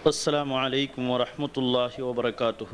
السلام عليكم ورحمة الله وبركاته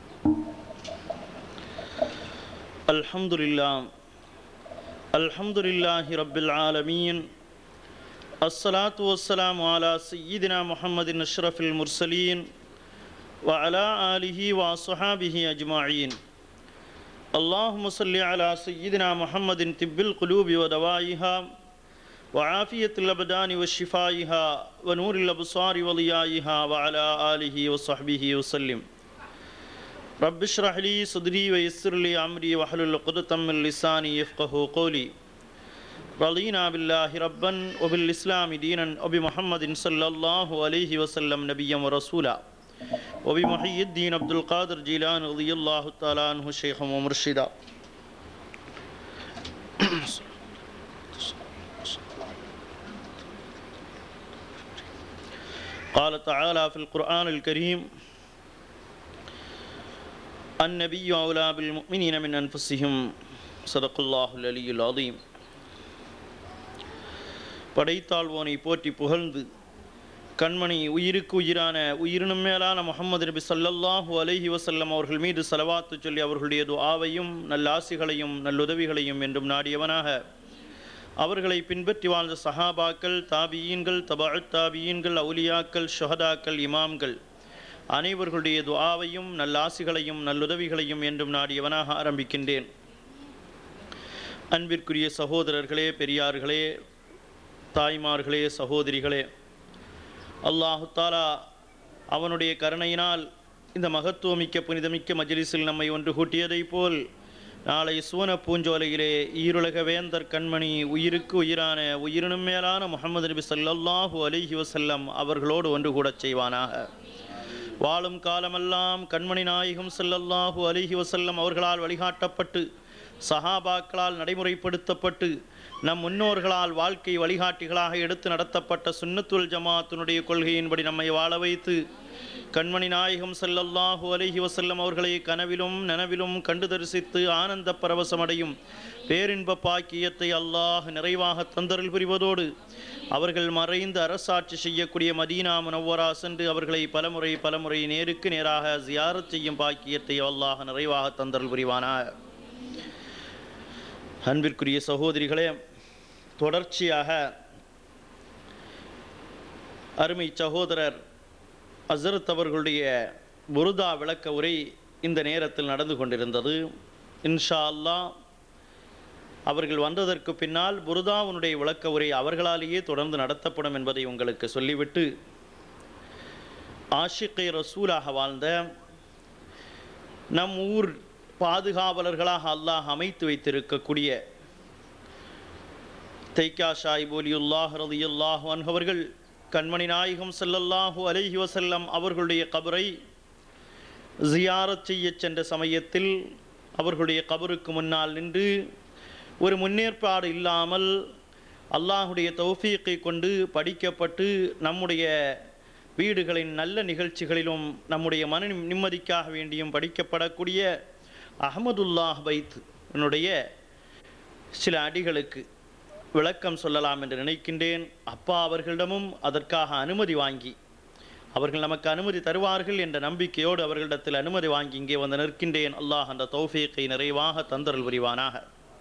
الحمد لله الحمد لله رب العالمين الصلاة والسلام على سيدنا محمد أشرف المرسلين وعلى آله وصحابه أجمعين اللهم صل على سيدنا محمد طب القلوب ودوائها وعافية الأبدان وشفائها ونور الأبصار وضيائها وعلى آله وصحبه وسلم رب اشرح لي صدري ويسر لي أمري واحلل عقدة من لساني يفقه قولي رضينا بالله ربا وبالإسلام دينا وبمحمد صلى الله عليه وسلم نبيا ورسولا وبمحي الدين عبد القادر جيلان رضي الله تعالى عنه شيخا ومرشدا قال تعالى في القرآن الكريم النبي أولى بالمؤمنين من أنفسهم صدق الله العلي العظيم படைத்தாழ்வோனை போற்றி புகழ்ந்து கண்மணி உயிருக்கு உயிரான உயிரினும் மேலான முகமது நபி ஸல்லல்லாஹு அலைஹி வஸல்லம் அவர்கள் மீது செலவாத்து சொல்லி அவர்களுடைய துஆவையும் நல்லாசிகளையும் நல்லுதவிகளையும் என்றும் நாடியவனாக அவர்களை பின்பற்றி வாழ்ந்த சஹாபாக்கள் தாபியீன்கள் தபாத் தாபியீன்கள் அவுலியாக்கள் ஷுஹதாக்கள் இமாம்கள் அனைவர்களுடைய துஆவையும் நல்லாசிகளையும் நல்லுதவிகளையும் என்றும் நாடியவனாக ஆரம்பிக்கின்றேன் அன்பிற்குரிய சகோதரர்களே பெரியார்களே தாய்மார்களே சகோதரிகளே அல்லாஹு தாலா அவனுடைய கருணையினால் இந்த மகத்துவமிக்க புனிதமிக்க மஜ்லிஸில் நம்மை ஒன்று கூட்டியதைப் போல் நாளை சுவன பூஞ்சோலையிலே ஈருலக வேந்தர் கண்மணி உயிருக்கு உயிரான உயிரினும் மேலான முகமது நபி ஸல்லல்லாஹு அலைஹி வஸல்லம் அவர்களோடு ஒன்று கூடச் செய்வானாக வாழும் காலமெல்லாம் கண்மணி நாயகம் ஸல்லல்லாஹு அலைஹி வஸல்லம் அவர்களால் வழிகாட்டப்பட்டு சஹாபாக்களால் நடைமுறைப்படுத்தப்பட்டு நம் முன்னோர்களால் வாழ்க்கை வழிகாட்டிகளாக எடுத்து நடத்தப்பட்ட சுன்னத்துல் ஜமாத்தினுடைய கொள்கையின்படி நம்மை வாழ வைத்து கண்மணி நாயகம் ஸல்லல்லாஹு அலைஹி வஸல்லம் அவர்களை கனவிலும் நனவிலும் கண்டு தரிசித்து ஆனந்த பரவசமடையும் பேரின்ப பாக்கியத்தை அல்லாஹ் நிறைவாக தந்தருள் புரிவதோடு அவர்கள் மறைந்து அரசாட்சி செய்யக்கூடிய மதீனா முனவ்வரா சென்று அவர்களை பலமுறை பலமுறை நேருக்கு நேராக ஜியாரத் செய்யும் பாக்கியத்தை அல்லாஹ் நிறைவாக தந்தருள் புரிவானாக அன்பிற்குரிய சகோதரிகளே தொடர்ச்சியாக அருமை சகோதரர் அசரத் அவர்களுடைய புருதா விளக்க உரை இந்த நேரத்தில் நடந்து கொண்டிருந்தது இன்ஷா அல்லாஹ் அவர்கள் வந்ததற்கு பின்னால் புருதாவுனுடைய விளக்க உரை அவர்களாலேயே தொடர்ந்து நடத்தப்படும் என்பதை உங்களுக்கு சொல்லிவிட்டு ஆஷிகை ரசூலாக வாழ்ந்த நம் ஊர் பாதுகாவலர்களாக அல்லாஹ் அமைத்து வைத்திருக்கக்கூடிய தைக்கா ஷாயிப் ஒலியுல்லாஹ் ரதியுல்லாஹ் அவர்கள் கண்மணி நாயகம் ஸல்லல்லாஹு அலைஹி வஸல்லம் அவர்களுடைய கபரை ஜியாரத் செய்ய சென்ற சமயத்தில் அவர்களுடைய கபருக்கு முன்னால் நின்று ஒரு முன்னேற்பாடு இல்லாமல் அல்லாஹுடைய தௌஃபீக்கை கொண்டு படிக்கப்பட்டு நம்முடைய வீடுகளின் நல்ல நிகழ்ச்சிகளிலும் நம்முடைய மன நிம்மதிக்காக வேண்டியும் படிக்கப்படக்கூடிய அகமதுல்லாஹ் பைத் என்னுடைய சில அடிகளுக்கு விளக்கம் சொல்லலாம் என்று நினைக்கின்றேன் அப்பா அவர்களிடமும் அதற்காக அனுமதி வாங்கி அவர்கள் நமக்கு அனுமதி தருவார்கள் என்ற நம்பிக்கையோடு அவர்களிடத்தில் அனுமதி வாங்கி இங்கே வந்து நிற்கின்றேன் அல்லாஹ் அந்த தௌஃபீக்கை நிறைவாக தந்தரல் புரிவானாக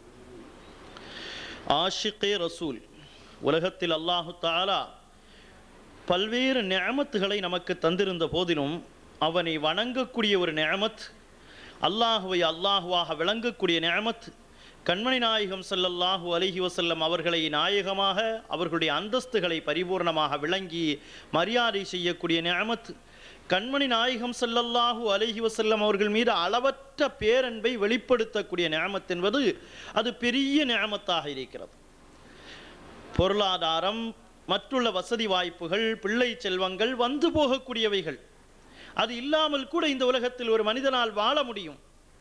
ஆஷிகே ரசூல் உலகத்தில் அல்லாஹு தாலா பல்வேறு நியமத்துகளை நமக்கு தந்திருந்த போதிலும் அவனை வணங்கக்கூடிய ஒரு நியமத் அல்லாஹுவை அல்லாஹுவாக விளங்கக்கூடிய நியமத் கண்மணி நாயகம் ஸல்லல்லாஹு அலைஹி வஸல்லம் அவர்களை நாயகமாக அவர்களுடைய அந்தஸ்துகளை பரிபூர்ணமாக விளங்கி மரியாதை செய்யக்கூடிய நியமத் கண்மணி நாயகம் ஸல்லல்லாஹு அலைஹி வஸல்லம் அவர்கள் மீது அளவற்ற பேரன்பை வெளிப்படுத்தக்கூடிய நியமத் என்பது அது பெரிய நியமத்தாக இருக்கிறது பொருளாதாரம் மற்றுள்ள வசதி வாய்ப்புகள் பிள்ளை செல்வங்கள் வந்து போகக்கூடியவைகள் அது இல்லாமல் கூட இந்த உலகத்தில் ஒரு மனிதனால் வாழ முடியும்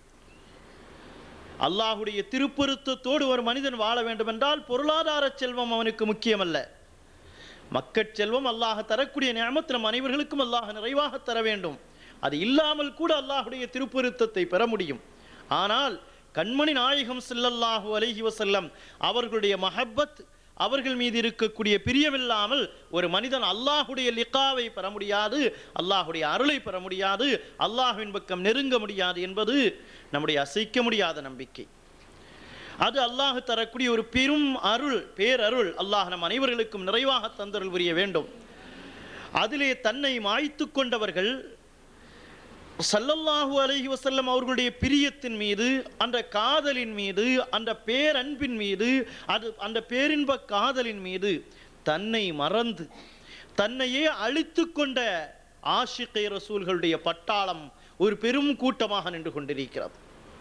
அல்லாஹுடைய திருப்பொருத்தத்தோடு ஒரு மனிதன் வாழ வேண்டும் என்றால் பொருளாதார செல்வம் அவனுக்கு முக்கியமல்ல மக்கட் செல்வம் அல்லாஹ் தரக்கூடிய நியமத் நம் அனைவர்களுக்கும் அல்லாஹ் நிறைவாக தர வேண்டும் அது இல்லாமல் கூட அல்லாஹுடைய திருப்பொருத்தத்தை பெற முடியும் ஆனால் கண்மணி நாயகம் ஸல்லல்லாஹு அலைஹி வஸல்லம் அவர்களுடைய மஹப்பத் அவர்கள் மீது இருக்கக்கூடிய பிரியமில்லாமல் ஒரு மனிதன் அல்லாஹுடைய லிக்காவை பெற முடியாது அல்லாஹுடைய அருளை பெற முடியாது அல்லாஹ்வின் பக்கம் நெருங்க முடியாது என்பது நம்முடைய அசைக்க முடியாத நம்பிக்கை அது அல்லாஹ் தரக்கூடிய ஒரு பெரும் அருள் பேரருள் அல்லாஹ் நம் அனைவர்களுக்கும் நிறைவாக தந்தருள் புரிய வேண்டும் அதிலே தன்னை மாய்த்து கொண்டவர்கள் சல்லல்லாஹு அலைஹி வஸல்லம் அவர்களுடைய பிரியத்தின் மீது அந்த காதலின் மீது அந்த பேரன்பின் மீது அது அந்த பேரின்ப காதலின் மீது தன்னை மறந்து தன்னையே அழித்து கொண்ட ஆஷிகை ரசூல்களுடைய பட்டாளம் ஒரு பெரும் கூட்டமாக நின்று கொண்டிருக்கிறது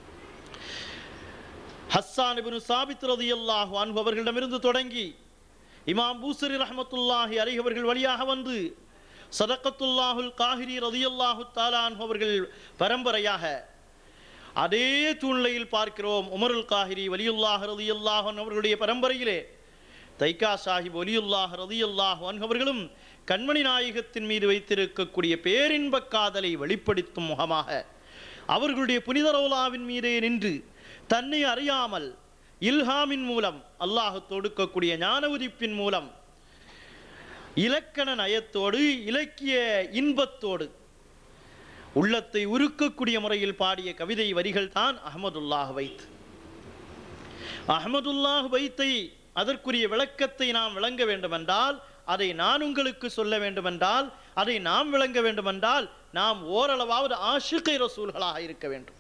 ஹஸ்ஸான் இப்னு சாபித் ரலியல்லாஹு அன்ஹு அவர்களிடமிருந்து தொடங்கி இமாம் பூசரி ரஹ்மத்துல்லாஹி அலைஹி அவர்கள் வழியாக வந்து சதக்கத்துல்லாஹுல் காஹிரி ரதியல்லாஹு தாலான் அவர்கள் பரம்பரையாக அதே சூழ்நிலையில் பார்க்கிறோம் உமருல் காஹிரி வலியுல்லாஹ் ரதியல்லாஹன் அவர்களுடைய பரம்பரையிலே தைக்கா சாஹிப் ஒலியுல்லாஹ் ரதியல்லாஹ் அவர்களும் கண்மணி நாயகத்தின் மீது வைத்திருக்கக்கூடிய பேரின்ப காதலை வெளிப்படுத்தும் முகமாக அவர்களுடைய புனித ரவுலாவின் மீதே நின்று தன்னை அறியாமல் இல்ஹாமின் மூலம் அல்லாஹ் தொடுக்கக்கூடிய ஞான உதிப்பின் மூலம் இலக்கண நயத்தோடு இலக்கிய இன்பத்தோடு உள்ளத்தை உருக்கக்கூடிய முறையில் பாடிய கவிதை வரிகள் தான் அஹமதுல்லாஹ் வைத் அஹமதுல்லாஹ் வைத்தை அதற்குரிய விளக்கத்தை நாம் விளங்க வேண்டுமென்றால் அதை நான் உங்களுக்கு சொல்ல வேண்டுமென்றால் அதை நாம் விளங்க வேண்டுமென்றால் நாம் ஓரளவாவது ஆஷிகை ரசூல்களாக இருக்க வேண்டும்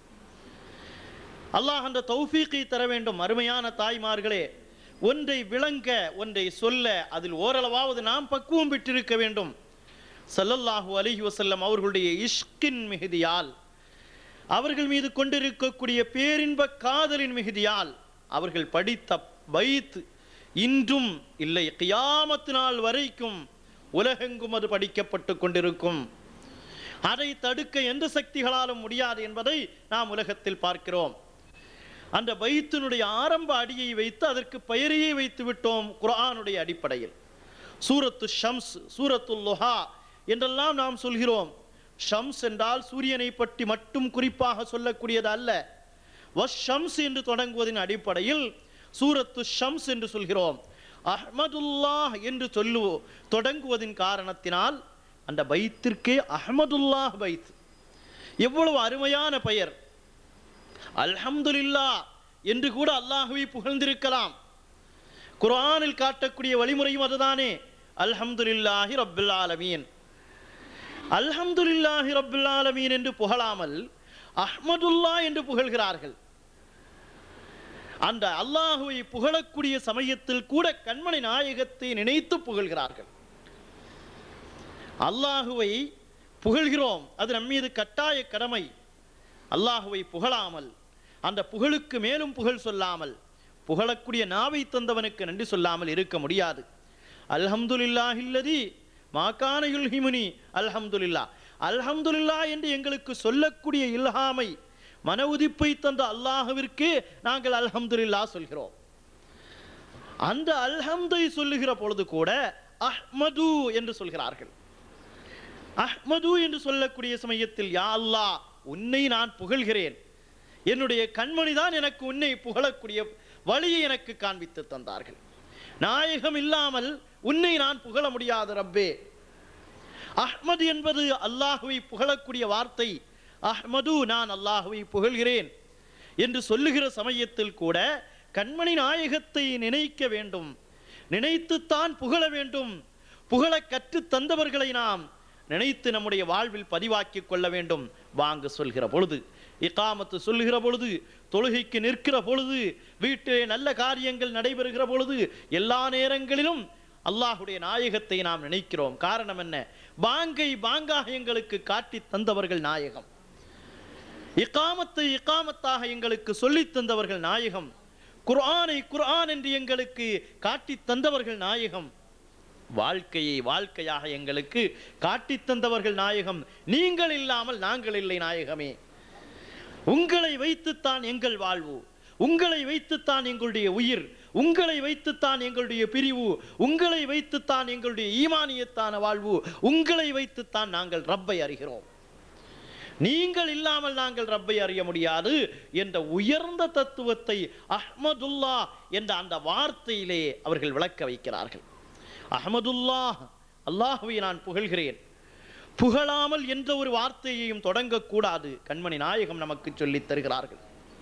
அல்லாஹ் அந்த தௌஃபீக்கை தர வேண்டும் அருமையான தாய்மார்களே ஒன்றை விளங்க ஒன்றை சொல்ல அதில் ஓரளவாவது நாம் பக்குவம் பெற்றிருக்க வேண்டும் ஸல்லல்லாஹு அலைஹி வஸல்லம் அவர்களுடைய இஷ்கின் மிகுதியால் அவர்கள் மீது கொண்டிருக்கக்கூடிய பேரின்ப காதலின் மிகுதியால் அவர்கள் படித்த பைத் இன்றும் இல்லை கியாமத்து நாள் வரைக்கும் உலகெங்கும் அது படிக்கப்பட்டு கொண்டிருக்கும் அதை தடுக்க எந்த சக்திகளாலும் முடியாது என்பதை நாம் உலகத்தில் பார்க்கிறோம் அந்த பைத்தினுடைய ஆரம்ப அடியை வைத்து அதற்கு பெயரையே வைத்து விட்டோம் குர்ஆனுடைய அடிப்படையில் சூரத்து ஷம்ஸ் சூரத்துல் லுஹா என்றெல்லாம் நாம் சொல்கிறோம் ஷம்ஸ் என்றால் சூரியனை பற்றி மட்டும் குறிப்பாக சொல்லக்கூடியது அல்ல வஷ் ஷம்ஸ் என்று தொடங்குவதின் அடிப்படையில் சூரத்து ஷம்ஸ் என்று சொல்கிறோம் அஹ்மதுல்லாஹ் என்று சொல்லுவோ தொடங்குவதின் காரணத்தினால் அந்த பைத்திற்கே அஹ்மதுல்லாஹ் பைத் எவ்வளவு அருமையான பெயர் அல்ஹம்துலில்லா என்று கூட அல்லாஹுவை புகழ்ந்திருக்கலாம் குர்ஆனில் காட்டக்கூடிய வழிமுறையும் அதுதானே அல்ஹம்துலில்லாஹி ரப்பில் ஆலமீன் அல்ஹம்துலில்லாஹி ரப்பில் ஆலமீன் என்று புகழாமல் அஹ்மதுல்லா என்று புகழ்கிறார்கள் அந்த அல்லாஹுவை புகழக்கூடிய சமயத்தில் கூட கண்மணி நாயகத்தை நினைத்து புகழ்கிறார்கள் அல்லாஹுவை புகழ்கிறோம் அது நம்மீது கட்டாய கடமை அல்லாஹுவை புகழாமல் அந்த புகழுக்கு மேலும் புகழ் சொல்லாமல் புகழக்கூடிய நாவை தந்தவனுக்கு நன்றி சொல்லாமல் இருக்க முடியாது அல்ஹம்துலில்லாஹில்லதி மாக்கான யுல்ஹிமுனி அல்ஹம்துலில்லா அல்ஹம்துலில்லா என்று எங்களுக்கு சொல்லக்கூடிய இல்ஹாமை மன உதிப்பை தந்த அல்லாஹுவிற்கு நாங்கள் அல்ஹம்துலில்லா சொல்கிறோம் அந்த அல்ஹம்தை சொல்லுகிற பொழுது கூட அஹ்மது என்று சொல்கிறார்கள் அஹ்மது என்று சொல்லக்கூடிய சமயத்தில் யா அல்லாஹ் உன்னை நான் புகழ்கிறேன் என்னுடைய கண்மணி தான் எனக்கு உன்னை புகழக்கூடிய வழியை எனக்கு காண்பித்து தந்தார்கள் நாயகம் இல்லாமல் உன்னை நான் புகழ முடியாது ரப்பே அஹ்மது என்பது அல்லாஹுவை புகழக்கூடிய வார்த்தை அஹ்மது நான் அல்லாஹுவை புகழ்கிறேன் என்று சொல்லுகிற சமயத்தில் கூட கண்மணி நாயகத்தை நினைக்க வேண்டும் நினைத்துத்தான் புகழ வேண்டும் புகழ கற்று தந்தவர்களை நாம் நினைத்து நம்முடைய வாழ்வில் பதிவாக்கி கொள்ள வேண்டும் வாங்க சொல்கிற பொழுது இகாமத்து சொல்லுகிற பொழுது தொழுகைக்கு நிற்கிற பொழுது வீட்டிலே நல்ல காரியங்கள் நடைபெறுகிற பொழுது எல்லா நேரங்களிலும் அல்லாஹுடைய நாயகத்தை நாம் நினைக்கிறோம் காரணம் என்ன பாங்கை பாங்காக எங்களுக்கு காட்டி தந்தவர்கள் நாயகம் இகாமத்தை இகாமத்தாக எங்களுக்கு சொல்லித் தந்தவர்கள் நாயகம் குர்ஆனை குர்ஆன் என்று எங்களுக்கு காட்டி தந்தவர்கள் நாயகம் வாழ்க்கையை வாழ்க்கையாக எங்களுக்கு காட்டித் தந்தவர்கள் நாயகம் நீங்கள் இல்லாமல் நாங்கள் இல்லை நாயகமே உங்களை வைத்துத்தான் எங்கள் வாழ்வு உங்களை வைத்துத்தான் எங்களுடைய உயிர் உங்களை வைத்துத்தான் எங்களுடைய பிரிவு உங்களை வைத்துத்தான் எங்களுடைய ஈமானியத்தான வாழ்வு உங்களை வைத்துத்தான் நாங்கள் ரப்பை அறிகிறோம் நீங்கள் இல்லாமல் நாங்கள் ரப்பை அறிய முடியாது என்ற உயர்ந்த தத்துவத்தை அஹ்மதுல்லா என்ற அந்த வார்த்தையிலே அவர்கள் விளக்க வைக்கிறார்கள் அஹ்மதுல்லா அல்லாஹுவை நான் புகழ்கிறேன் புகழாமல் என்ற ஒரு வார்த்தையையும் தொடங்கக்கூடாது கண்மணி நாயகம் நமக்கு சொல்லித் தருகிறார்கள்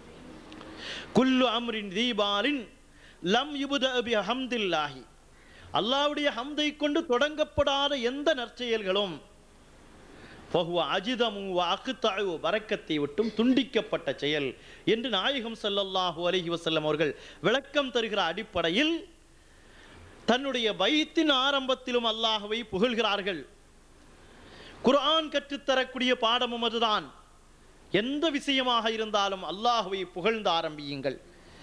குல்லு அம்ரின் தீபாலின் லம் யுபுத பி ஹம்தில்லாஹி அல்லாஹ்வுடைய ஹம்தை கொண்டு தொடங்கப்படாத எந்த நற்செயல்களும் ஃபஹுவ அஜிதமு வ அக்தஅு பரக்கத்தை விட்டும் துண்டிக்கப்பட்ட செயல் என்று நாயகம் ஸல்லல்லாஹு அலைஹி வஸல்லம் அவர்கள் விளக்கம் தருகிற அடிப்படையில் தன்னுடைய பைத்தின் ஆரம்பத்திலும் அல்லாஹ்வை புகழ்கிறார்கள் குர்ஆன் கற்றுத்தரக்கூடிய பாடமும் அதுதான் எந்த விஷயமாக இருந்தாலும் அல்லாஹ்வை புகழ்ந்து ஆரம்பியுங்கள்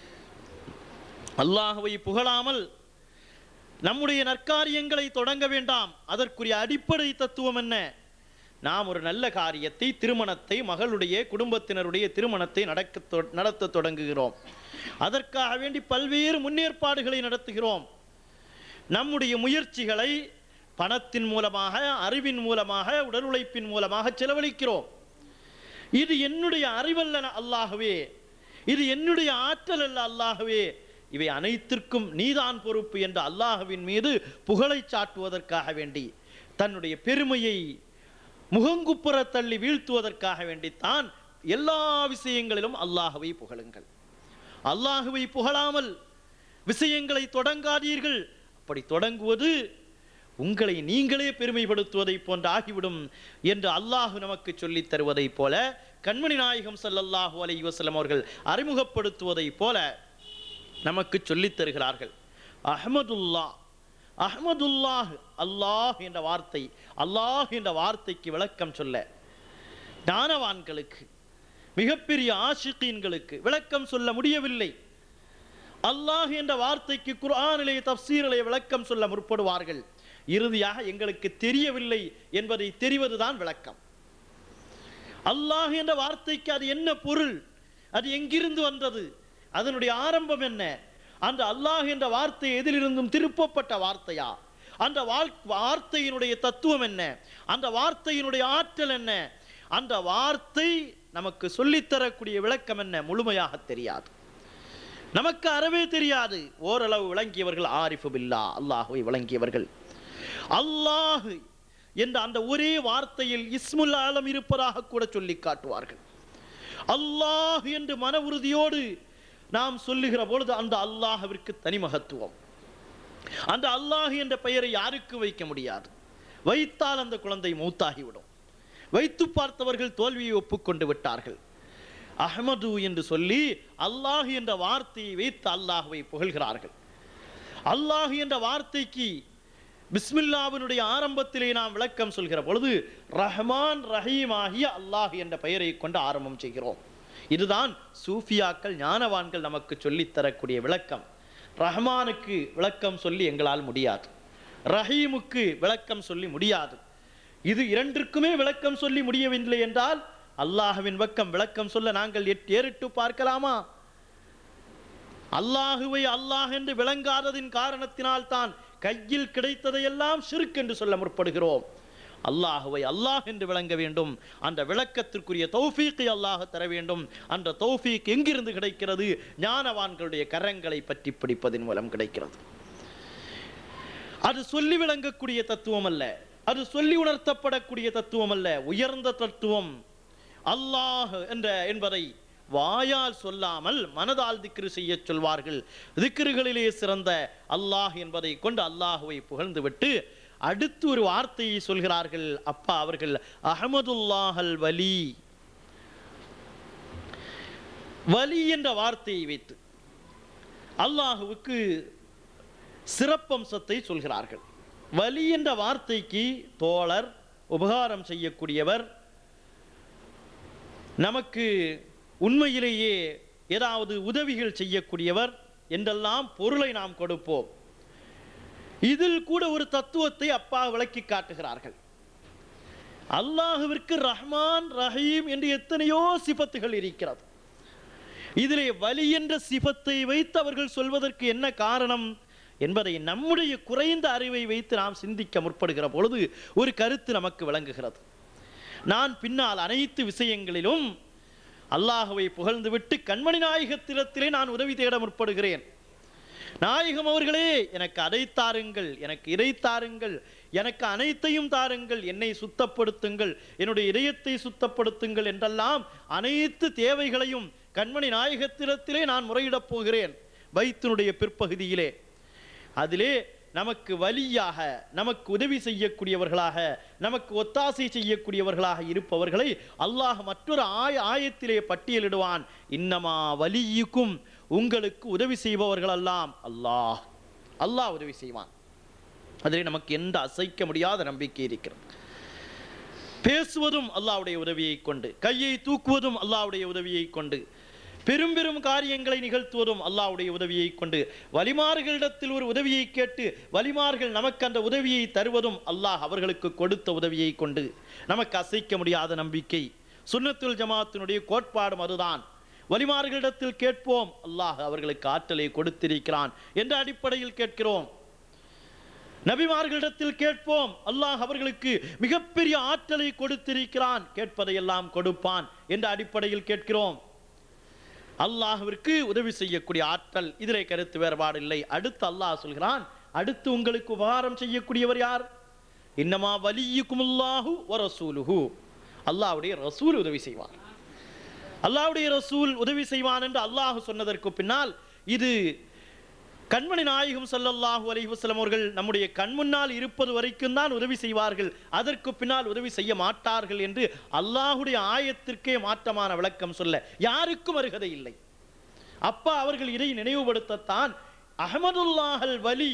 அல்லாஹ்வை புகழாமல் நம்முடைய நற்காரியங்களை தொடங்க வேண்டாம் அதற்குரிய அடிப்படை தத்துவம் என்ன நாம் ஒரு நல்ல காரியத்தை திருமணத்தை மகளுடைய குடும்பத்தினருடைய திருமணத்தை நடக்க தொ- நடத்த தொடங்குகிறோம் அதற்காக வேண்டி பல்வேறு முன்னேற்பாடுகளை நடத்துகிறோம் நம்முடைய முயற்சிகளை பணத்தின் மூலமாக அறிவின் மூலமாக உடல் உழைப்பின் மூலமாக செலவழிக்கிறோம் இது என்னுடைய அறிவல்ல அல்லாகவே இது என்னுடைய ஆற்றல் அல்ல அல்லாகவே இவை அனைத்திற்கும் நீதான் பொறுப்பு என்ற அல்லாஹ்வின் மீது புகழை சாட்டுவதற்காக வேண்டி தன்னுடைய பெருமையை முகங்குப்புற தள்ளி வீழ்த்துவதற்காக வேண்டித்தான் எல்லா விஷயங்களிலும் அல்லாஹ்வை புகழுங்கள் அல்லாஹுவை புகழாமல் விஷயங்களை தொடங்காதீர்கள் அப்படி தொடங்குவது உங்களை நீங்களே பெருமைப்படுத்துவதை போன்று ஆகிவிடும் என்று அல்லாஹ் நமக்கு சொல்லித் தருவதைப் போல கண்மணி நாயகம் ஸல்லல்லாஹு அலைஹி வஸல்லம் அவர்கள் அறிமுகப்படுத்துவதைப் போல நமக்கு சொல்லித் தருகிறார்கள் அஹ்மதுல்லா அஹ்மதுல்லாஹ் அல்லாஹ் என்ற வார்த்தை அல்லாஹ் என்ற வார்த்தைக்கு விளக்கம் சொல்ல ஞானவான்களுக்கு மிகப்பெரிய ஆஷிகீன்களுக்கு விளக்கம் சொல்ல முடியவில்லை அல்லாஹ் என்ற வார்த்தைக்கு குர்ஆனிலே தப்சீரிலே விளக்கம் சொல்ல முற்படுவார்கள் இறுதியாக எங்களுக்கு தெரியவில்லை என்பதை தெரிவதுதான் விளக்கம் அல்லாஹ் என்ற வார்த்தைக்கு அது என்ன பொருள் அது எங்கிருந்து வந்தது அதனுடைய ஆரம்பம் என்ன அந்த அல்லாஹ் என்ற வார்த்தை எதிலிருந்தும் திருப்பப்பட்ட வார்த்தையா அந்த வாழ்- வார்த்தையினுடைய தத்துவம் என்ன அந்த வார்த்தையினுடைய ஆற்றல் என்ன அந்த வார்த்தை நமக்கு சொல்லித்தரக்கூடிய விளக்கம் என்ன முழுமையாக தெரியாது நமக்கு அறவே தெரியாது ஓரளவு விளங்கியவர்கள் ஆரிஃபு பில்லா அல்லாஹுவை விளங்கியவர்கள் அல்லாஹ் என்ற அந்த ஒரே வார்த்தையில் இஸ்முல் ஆலம் இருப்பதாக கூட சொல்லி காட்டுவார்கள் அல்லாஹ் என்று மன உறுதியோடு நாம் சொல்லுகிற பொழுது அந்த அல்லாஹ்விற்கு தனி மகத்துவம் அந்த அல்லாஹ் என்ற பெயரை யாருக்கு வைக்க முடியாது வைத்தால் அந்த குழந்தை மூத்தாகிவிடும் வைத்து பார்த்தவர்கள் தோல்வியை ஒப்புக்கொண்டு விட்டார்கள் அஹ்மது என்று சொல்லி அல்லாஹ் என்ற வார்த்தையை வைத்து அல்லாஹ்வை புகழ்கிறார்கள் அல்லாஹ் என்ற வார்த்தைக்கு பிஸ்மில்லாவினுடைய ஆரம்பத்திலே நாம் விளக்கம் சொல்கிற பொழுது ரஹ்மான் ரஹீம் ஆகிய அல்லாஹ் என்ற பெயரை கொண்டு ஆரம்பம் செய்கிறோம் இதுதான் சூஃபியாக்கள் ஞானவான்கள் நமக்கு சொல்லித் தரக்கூடிய விளக்கம் ரஹ்மானுக்கு விளக்கம் சொல்லி எங்களால் முடியாது ரஹீமுக்கு விளக்கம் சொல்லி முடியாது இது இரண்டிற்குமே விளக்கம் சொல்லி முடியவில்லை என்றால் அல்லாஹ்வின் பக்கம் விளக்கம் சொல்ல நாங்கள் எட்- ஏறிட்டு பார்க்கலாமா அல்லாஹுவை அல்லாஹ் என்று விளங்காததின் காரணத்தினால் தான் கையில் கிடைத்ததையெல்லாம் ஷிர்க் என்று சொல்ல முற்படுகிறோம் அல்லாஹுவை அல்லாஹ் என்று விளங்க வேண்டும் அந்த விளக்கத்திற்குரிய தௌஃபீக்கை அல்லாஹ் தர வேண்டும் அந்த தௌஃபீக் எங்கிருந்து கிடைக்கிறது ஞானவான்களுடைய கரங்களை பற்றி பிடிப்பதன் மூலம் கிடைக்கிறது அது சொல்லி விளங்கக்கூடிய தத்துவம் அல்ல அது சொல்லி உணர்த்தப்படக்கூடிய தத்துவம் அல்ல உயர்ந்த தத்துவம் அல்லாஹ் என்ற என்பதை வாயால் சொல்லாமல் மனதால் திக்ரு செய்ய சொல்வார்கள் திக்ருகளிலே சிறந்த அல்லாஹ் என்பதை கொண்டு அல்லாஹுவை புகழ்ந்துவிட்டு அடுத்து ஒரு வார்த்தையை சொல்கிறார்கள் அப்பா அவர்கள் அஹமதுல்லாஹல் வலி வலி என்ற வார்த்தையை வைத்து அல்லாஹுவுக்கு சிறப்பம்சத்தை சொல்கிறார்கள் வலி என்ற வார்த்தைக்கு தோழர் உபகாரம் செய்யக்கூடியவர் நமக்கு உண்மையிலேயே ஏதாவது உதவிகள் செய்யக்கூடியவர் என்றெல்லாம் பொருளை நாம் கொடுப்போம் இதில் கூட ஒரு தத்துவத்தை அப்பா விளக்கி காட்டுகிறார்கள் அல்லாஹுவிற்கு ரஹ்மான் ரஹீம் என்று எத்தனையோ சிபத்துகள் இருக்கிறது இதிலே வலி என்ற சிபத்தை வைத்து அவர்கள் சொல்வதற்கு என்ன காரணம் என்பதை நம்முடைய குறைந்த அறிவை வைத்து நாம் சிந்திக்க முற்படுகிற பொழுது ஒரு கருத்து நமக்கு விளங்குகிறது நான் பின்னால் அனைத்து விஷயங்களிலும் அல்லாஹுவை புகழ்ந்துவிட்டு கண்மணி நாயகத்திடத்திலே நான் உதவி தேட முற்படுகிறேன் நாயகம் அவர்களே எனக்கு அதை தாருங்கள் எனக்கு இதை தாருங்கள் எனக்கு அனைத்தையும் தாருங்கள் என்னை சுத்தப்படுத்துங்கள் என்னுடைய இதயத்தை சுத்தப்படுத்துங்கள் என்றெல்லாம் அனைத்து தேவைகளையும் கண்மணி நாயகத்திடத்திலே நான் முறையிடப் போகிறேன் பைத்தினுடைய பிற்பகுதியிலே அதிலே நமக்கு வலியாக நமக்கு உதவி செய்யக்கூடியவர்களாக நமக்கு ஒத்தாசை செய்யக்கூடியவர்களாக இருப்பவர்களை அல்லாஹ் மற்றொரு ஆய ஆயத்திலே பட்டியலிடுவான் இன்னமா வலியுக்கும் உங்களுக்கு உதவி செய்பவர்கள் எல்லாம் அல்லாஹ் அல்லாஹ் உதவி செய்வான் அதிலே நமக்கு எந்த அசைக்க முடியாத நம்பிக்கை இருக்கிறது பேசுவதும் அல்லாஹ்வுடைய உதவியை கொண்டு கையை தூக்குவதும் அல்லாஹ்வுடைய உதவியை கொண்டு பெரும் பெரும் காரியங்களை நிகழ்த்துவதும் அல்லாஹ்வுடைய உதவியை கொண்டு வலிமார்களிடத்தில் ஒரு உதவியை கேட்டு வலிமார்கள் நமக்கு அந்த உதவியை தருவதும் அல்லாஹ் அவர்களுக்கு கொடுத்த உதவியை கொண்டு நமக்கு அசைக்க முடியாத நம்பிக்கை சுன்னத்துல் ஜமாத்தினுடைய கோட்பாடும் அதுதான் வலிமார்களிடத்தில் கேட்போம் அல்லாஹ் அவர்களுக்கு ஆற்றலை கொடுத்திருக்கிறான் என்ற அடிப்படையில் கேட்கிறோம் நபிமார்களிடத்தில் கேட்போம் அல்லாஹ் அவர்களுக்கு மிகப்பெரிய ஆற்றலை கொடுத்திருக்கிறான் கேட்பதையெல்லாம் கொடுப்பான் என்ற அடிப்படையில் கேட்கிறோம் அல்லாஹ்விற்கு உதவி செய்யக்கூடிய ஆற்றல் இதிலே கருத்து வேறுபாடு இல்லை அடுத்து அல்லாஹ் சொல்கிறான் அடுத்து உங்களுக்கு உபகாரம் செய்யக்கூடியவர் யார் இன்னமா வலியுக்குமுல்லாஹு வ ரசூலுஹு அல்லாஹ்வுடைய ரசூல் உதவி செய்வார் அல்லாஹ்வுடைய ரசூல் உதவி செய்வான் என்று அல்லாஹ் சொன்னதற்கு பின்னால் இது கண்மணி நாயகம் ஸல்லல்லாஹு அலைஹி வஸல்லம் அவர்கள் நம்முடைய கண் முன்னால் இருப்பது வரைக்கும் தான் உதவி செய்வார்கள் அதற்கு பின்னால் உதவி செய்ய மாட்டார்கள் என்று அல்லாஹுடைய ஆயத்திற்கே மாற்றமான விளக்கம் சொல்ல யாருக்கும் அருகதை இல்லை அப்பா அவர்கள் இதை நினைவுபடுத்தத்தான் அஹமதுல்லாஹல் வலி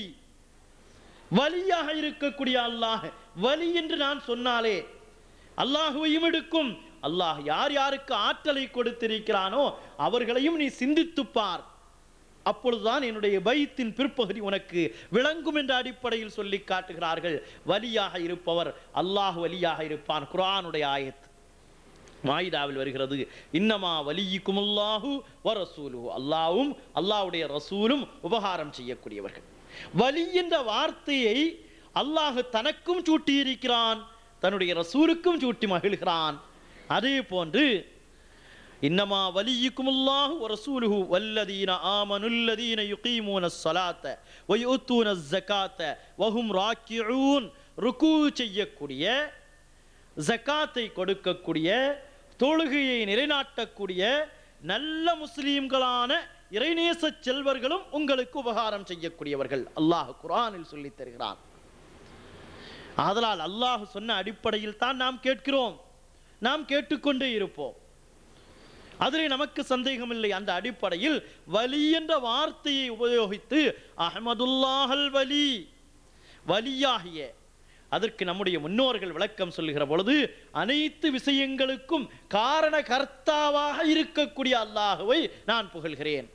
வலியாக இருக்கக்கூடிய அல்லாஹ் வலி என்று நான் சொன்னாலே அல்லாஹுவையும் எடுக்கும் அல்லாஹ் யார் யாருக்கு ஆற்றலை கொடுத்திருக்கிறானோ அவர்களையும் நீ சிந்தித்துப் பார் அப்பொழுதுதான் என்னுடைய பைத்தின் பிற்பகுதி உனக்கு விளங்கும் என்ற அடிப்படையில் சொல்லி காட்டுகிறார்கள் வலியாக இருப்பவர் அல்லாஹ் வலியாக இருப்பான் குர்ஆனுடைய ஆயத் மாயிதாவில் வருகிறது இன்னமா வலியுக்குமுல்லாஹு வ ரசூலுஹு அல்லாஹ்வும் அல்லாஹ்வுடைய ரசூலும் உபகாரம் செய்யக்கூடியவர்கள் வலி என்ற வார்த்தையை அல்லாஹ் தனக்கும் சூட்டியிருக்கிறான் தன்னுடைய ரசூலுக்கும் சூட்டி மகிழ்கிறான் அதே போன்று இன்னமா வலியுக்குமுல்லாஹு வ ரசூலுஹு வல்லதீன ஆமனுல்லதீன யுகீமூன ஸலாத்த வ யுத்தூன ஸகாத்த வஹும் ராக்கிஊன் ருக்கு செய்யக்கூடிய ஜக்காத்தை கொடுக்கக்கூடிய தொழுகையை நிலைநாட்டக்கூடிய நல்ல முஸ்லீம்களான இறைநேச செல்வர்களும் உங்களுக்கு உபகாரம் செய்யக்கூடியவர்கள் அல்லாஹ் குர்ஆனில் சொல்லித் தருகிறான் ஆதலால் அல்லாஹ் சொன்ன அடிப்படையில் தான் நாம் கேட்கிறோம் நாம் கேட்டுக்கொண்டே இருப்போம் அதிலே நமக்கு சந்தேகம் இல்லை அந்த அடிப்படையில் வலி என்ற வார்த்தையை உபயோகித்து அஹமதுல்லாஹல் வலி வலியாகிய அதற்கு நம்முடைய முன்னோர்கள் விளக்கம் சொல்லுகிற பொழுது அனைத்து விஷயங்களுக்கும் காரண கர்த்தாவாக இருக்கக்கூடிய அல்லாஹுவை நான் புகழ்கிறேன்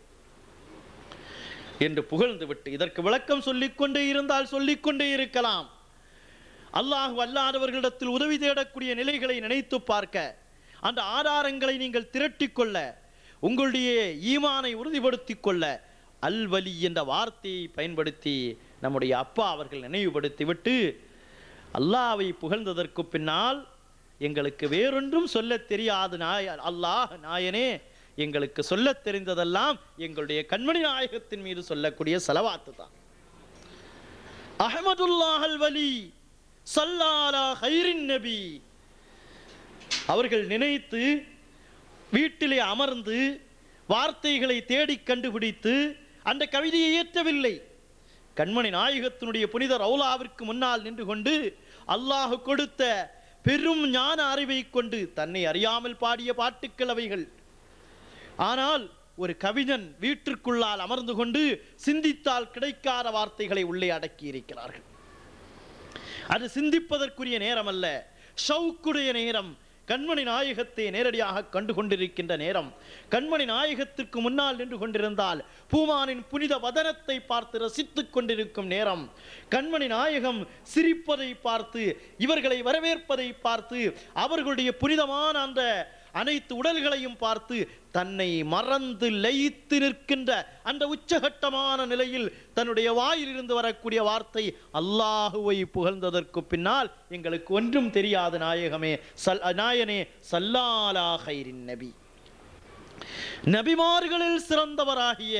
என்று புகழ்ந்து விட்டு இதற்கு விளக்கம் சொல்லிக்கொண்டே இருந்தால் சொல்லிக்கொண்டே இருக்கலாம் அல்லாஹ் அல்லாதவர்களிடத்தில் உதவி தேடக்கூடிய நிலைகளை நினைத்து பார்க்க அந்த ஆதாரங்களை நீங்கள் திரட்டிக் கொள்ள உங்களுடைய ஈமானை உறுதிப்படுத்திக் கொள்ள அல்வலி என்ற வார்த்தையை பயன்படுத்தி நம்முடைய அப்பா அவர்கள் நினைவுபடுத்தி விட்டு அல்லாவை புகழ்ந்ததற்கு பின்னால் எங்களுக்கு வேறொன்றும் சொல்லத் தெரியாது நாய அல்லாஹ் நாயனே எங்களுக்கு சொல்லத் தெரிந்ததெல்லாம் எங்களுடைய கண்மணி நாயகத்தின் மீது சொல்லக்கூடிய செலவாத்து தான் அஹமதுல்லாஹல் வலி சல்லாலா ஹைரின் நபி அவர்கள் நினைத்து வீட்டிலே அமர்ந்து வார்த்தைகளை தேடி கண்டுபிடித்து அந்த கவிதையை இயற்றவில்லை கண்மணி நாயகத்தினுடைய புனித ரவுலாவிற்கு முன்னால் நின்று கொண்டு அல்லாஹ் கொடுத்த பெரும் ஞான அறிவை கொண்டு தன்னை அறியாமல் பாடிய பாட்டுக்கள் அவைகள் ஆனால் ஒரு கவிஞன் வீட்டிற்குள்ளால் அமர்ந்து கொண்டு சிந்தித்தால் கிடைக்காத வார்த்தைகளை உள்ளே அடக்கி இருக்கிறார்கள் அது சிந்திப்பதற்குரிய நேரம் அல்ல ஷவுக்குடைய நேரம் கண்மணி நாயகத்தை நேரடியாக கண்டு கொண்டிருக்கின்ற நேரம் கண்மணி நாயகத்திற்கு முன்னால் நின்று கொண்டிருந்தால் பூமானின் புனித வதனத்தை பார்த்து ரசித்துக் கொண்டிருக்கும் நேரம் கண்மணி நாயகம் சிரிப்பதை பார்த்து இவர்களை வரவேற்பதை பார்த்து அவர்களுடைய புனிதமான அந்த அனைத்து உடல்களையும் பார்த்து தன்னை மறந்து லயித்து நிற்கின்ற அந்த உச்சகட்டமான நிலையில் தன்னுடைய வாயிலிருந்து வரக்கூடிய வார்த்தை அல்லாஹுவை புகழ்ந்ததற்கு பின்னால் எங்களுக்கு ஒன்றும் தெரியாது நாயகமே சல் நாயனே சல்லாலா ஹைரின் நபி நபிமார்களில் சிறந்தவராகிய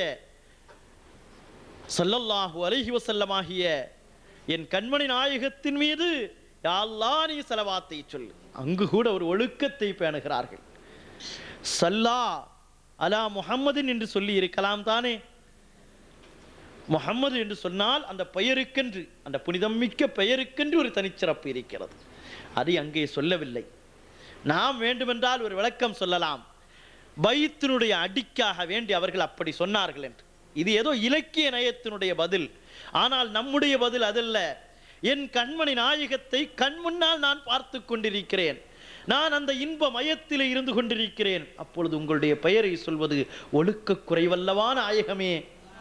ஸல்லல்லாஹு அலைஹி வஸல்லமாகிய என் கண்மணி நாயகத்தின் மீது யா அல்லாஹ் நீ செலவாத்தை சொல்லு அங்கு கூட ஒரு ஒழுக்கத்தை பேணுகிறார்கள் சல்லா அலா முஹம்மதின் என்று சொல்லி இருக்கலாம் தானே முஹம்மது என்று சொன்னால் அந்த பெயருக்கென்று அந்த புனிதம் மிக்க பெயருக்கென்று ஒரு தனிச்சிறப்பு இருக்கிறது அதை அங்கே சொல்லவில்லை நாம் வேண்டுமென்றால் ஒரு விளக்கம் சொல்லலாம் பைத்தினுடைய அடிக்காக வேண்டி அவர்கள் அப்படி சொன்னார்கள் என்று இது ஏதோ இலக்கிய நயத்தினுடைய பதில் ஆனால் நம்முடைய பதில் அதல்ல என் கண்மணி நாயகத்தை கண் முன்னால் நான் பார்த்து கொண்டிருக்கிறேன் நான் அந்த இன்ப மயத்திலே இருந்து கொண்டிருக்கிறேன் அப்பொழுது உங்களுடைய பெயரை சொல்வது ஒழுக்க குறைவல்லவா நாயகமே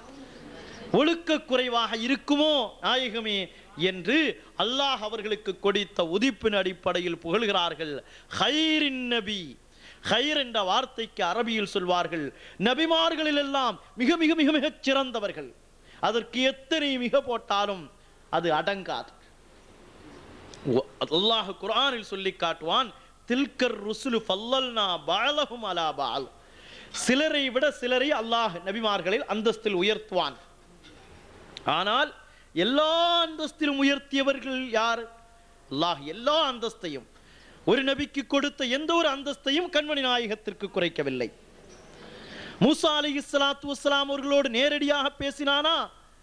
ஒழுக்க குறைவாக இருக்குமோ நாயகமே என்று அல்லாஹ் அவர்களுக்கு கொடுத்த உதிப்பின் அடிப்படையில் புகழ்கிறார்கள் ஹைரின் நபி ஹைர் என்ற வார்த்தைக்கு அரபியில் சொல்வார்கள் நபிமார்களில் எல்லாம் மிக மிக மிக மிகச் சிறந்தவர்கள் அதற்கு எத்தனை மிக போட்டாலும் அது அடங்காது ஒ- அல்லாஹ் குர்ஆனில் சொல்லி காட்டுவான் தில்கர் ருசுலு ஃபல்லல்னா பாலஹும் அலா பால் சிலரை விட சிலரை அல்லாஹ் நபிமார்களில் அந்தஸ்தில் உயர்த்துவான் ஆனால் எல்லா அந்தஸ்திலும் உயர்த்தியவர்கள் யார் அல்லாஹ் எல்லா அந்தஸ்தையும் ஒரு நபிக்கு கொடுத்த எந்த ஒரு அந்தஸ்தையும் கண்மணி நாயகத்திற்கு குறைக்கவில்லை மூசா அலி இஸ்லாத்து வஸ்ஸலாம் அவர்களோடு நேரடியாக பேசினானா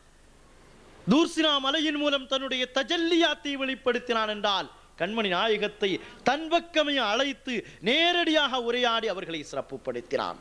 தூர்சினா மலையின் மூலம் தன்னுடைய தஜல்லியாத்தை வெளிப்படுத்தினான் என்றால் கண்மணி நாயகத்தை தன் பக்கமே அழைத்து நேரடியாக உரையாடி அவர்களை சிறப்புப்படுத்தினான்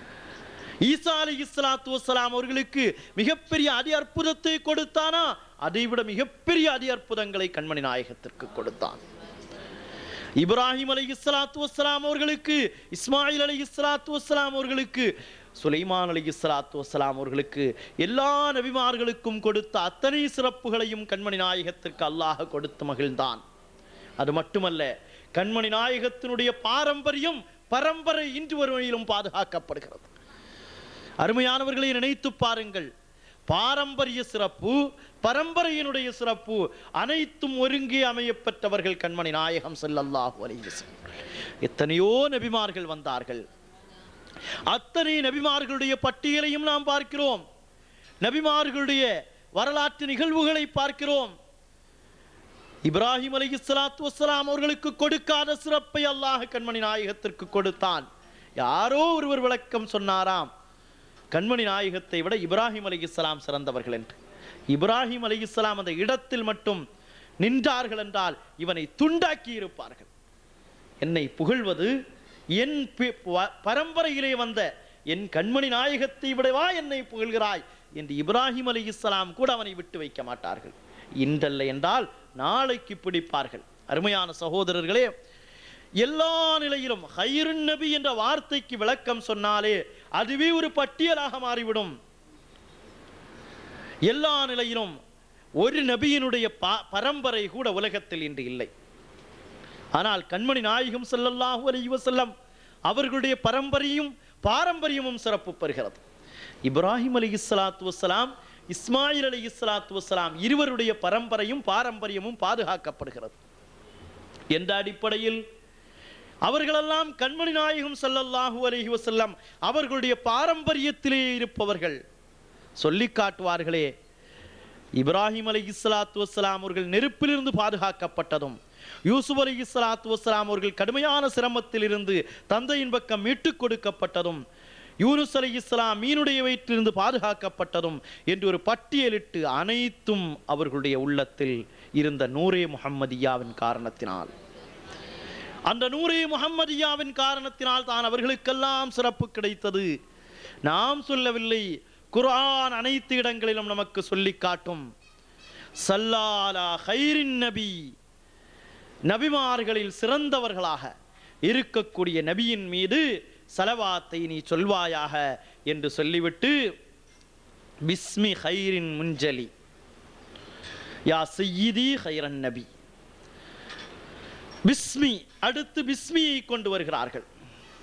ஈசா அலி இஸ்லாத்து வஸ்ஸலாம் அவர்களுக்கு மிகப்பெரிய அடி அற்புதத்தை கொடுத்தானா அதைவிட மிகப்பெரிய அடி அற்புதங்களை கண்மணி நாயகத்திற்கு கொடுத்தான் இப்ராஹிம் அலை இஸ்லாத்து வஸ்ஸலாம் அவர்களுக்கு இஸ்மாயில் அலை இஸ்லாத்து வஸ்ஸலாம் அவர்களுக்கு சுலைமான் அலை இஸ்லாத்து வஸ்ஸலாம் அவர்களுக்கு எல்லா நபிமார்களுக்கும் கொடுத்த அத்தனை சிறப்புகளையும் கண்மணி நாயகத்திற்கு அல்லாஹ் கொடுத்து மகிழ்ந்தான் அது மட்டுமல்ல கண்மணி நாயகத்தினுடைய பாரம்பரியம் பரம்பரை இன்று வரையிலும் பாதுகாக்கப்படுகிறது அருமையானவர்களை நினைத்து பாருங்கள் பாரம்பரிய சிறப்பு பரம்பரையினுடைய சிறப்பு அனைத்தும் ஒருங்கே அமையப்பெற்றவர்கள் கண்மணி நாயகம் ஸல்லல்லாஹு அலைஹி வஸல்லம் எத்தனையோ நபிமார்கள் வந்தார்கள் அத்தனை நபிமார்களுடைய பட்டியலையும் நாம் பார்க்கிறோம் நபிமார்களுடைய வரலாற்று நிகழ்வுகளை பார்க்கிறோம் இப்ராஹிம் அலி இஸ்லாத்து வஸ்ஸலாம் அவர்களுக்கு கொடுக்காத சிறப்பை அல்லாஹ் கண்மணி நாயகத்திற்கு கொடுத்தான் யாரோ ஒருவர் விளக்கம் சொன்னாராம் கண்மணி நாயகத்தை விட இப்ராஹிம் அலி இஸ்லாம் சிறந்தவர்கள் என்று இப்ராஹிம் அலி இஸ்லாம் அந்த இடத்தில் மட்டும் நின்றார்கள் என்றால் இவனை துண்டாக்கி இருப்பார்கள் என்னை புகழ்வது என் பி- வ- பரம்பரையிலே வந்த என் கண்மணி நாயகத்தை விடவா என்னை புகழ்கிறாய் என்று இப்ராஹிம் அலி இஸ்லாம் கூட அவனை விட்டு வைக்க மாட்டார்கள் இன்றல்ல என்றால் நாளைக்கு பிடிப்பார்கள் அருமையான சகோதரர்களே எல்லா நிலையிலும் ஹைருன் நபி என்ற வார்த்தைக்கு விளக்கம் சொன்னாலே அதுவே ஒரு பட்டியலாக மாறிவிடும் எல்லா நிலையிலும் ஒரு நபியினுடைய பா- பரம்பரை கூட உலகத்தில் இன்று இல்லை ஆனால் கண்மணி நாயகம் ஸல்லல்லாஹு அலைஹி வஸல்லம் அவர்களுடைய பரம்பரையும் பாரம்பரியமும் சிறப்பு பெறுகிறது இப்ராஹிம் அலி இஸ்லாத்து வஸ்ஸலாம் இஸ்மாயில் அலி இஸ்லாத்து வஸ்ஸலாம் இருவருடைய பரம்பரையும் பாரம்பரியமும் பாதுகாக்கப்படுகிறது என்ற அடிப்படையில் அவர்களெல்லாம் கண்மணி நாயகம் ஸல்லல்லாஹு அலைஹி வஸல்லம் அவர்களுடைய பாரம்பரியத்திலே இருப்பவர்கள் சொல்லி காட்டுவார்களே இப்ராஹிம் அலை இஸ்லாத்து வஸ்ஸலாம் அவர்கள் நெருப்பிலிருந்து பாதுகாக்கப்பட்டதும் யூசுப் அலை இஸ்லாத்து வஸ்ஸலாம் அவர்கள் கடுமையான சிரமத்தில் இருந்து தந்தையின் பக்கம் மீட்டுக் கொடுக்கப்பட்டதும் யூனுஸ் அலை இஸ்லாம் மீனுடைய வயிற்றிலிருந்து பாதுகாக்கப்பட்டதும் என்று ஒரு பட்டியலிட்டு அனைத்தும் அவர்களுடைய உள்ளத்தில் இருந்த நூரே முஹம்மதியாவின் காரணத்தினால் அந்த நூரே முஹம்மதியாவின் காரணத்தினால் தான் அவர்களுக்கெல்லாம் சிறப்பு கிடைத்தது நாம் சொல்லவில்லை குர்ஆன் அனைத்து இடங்களிலும் நமக்கு சொல்லி காட்டும் சல்லாலா ஹைரின் நபி நபிமார்களில் சிறந்தவர்களாக இருக்கக்கூடிய நபியின் மீது சலவாத்தை நீ சொல்வாயாக என்று சொல்லிவிட்டு பிஸ்மி ஹைரின் முஞ்சலி யா செய்யிதி ஹைரன் நபி பிஸ்மி அடுத்து பிஸ்மியை கொண்டு வருகிறார்கள்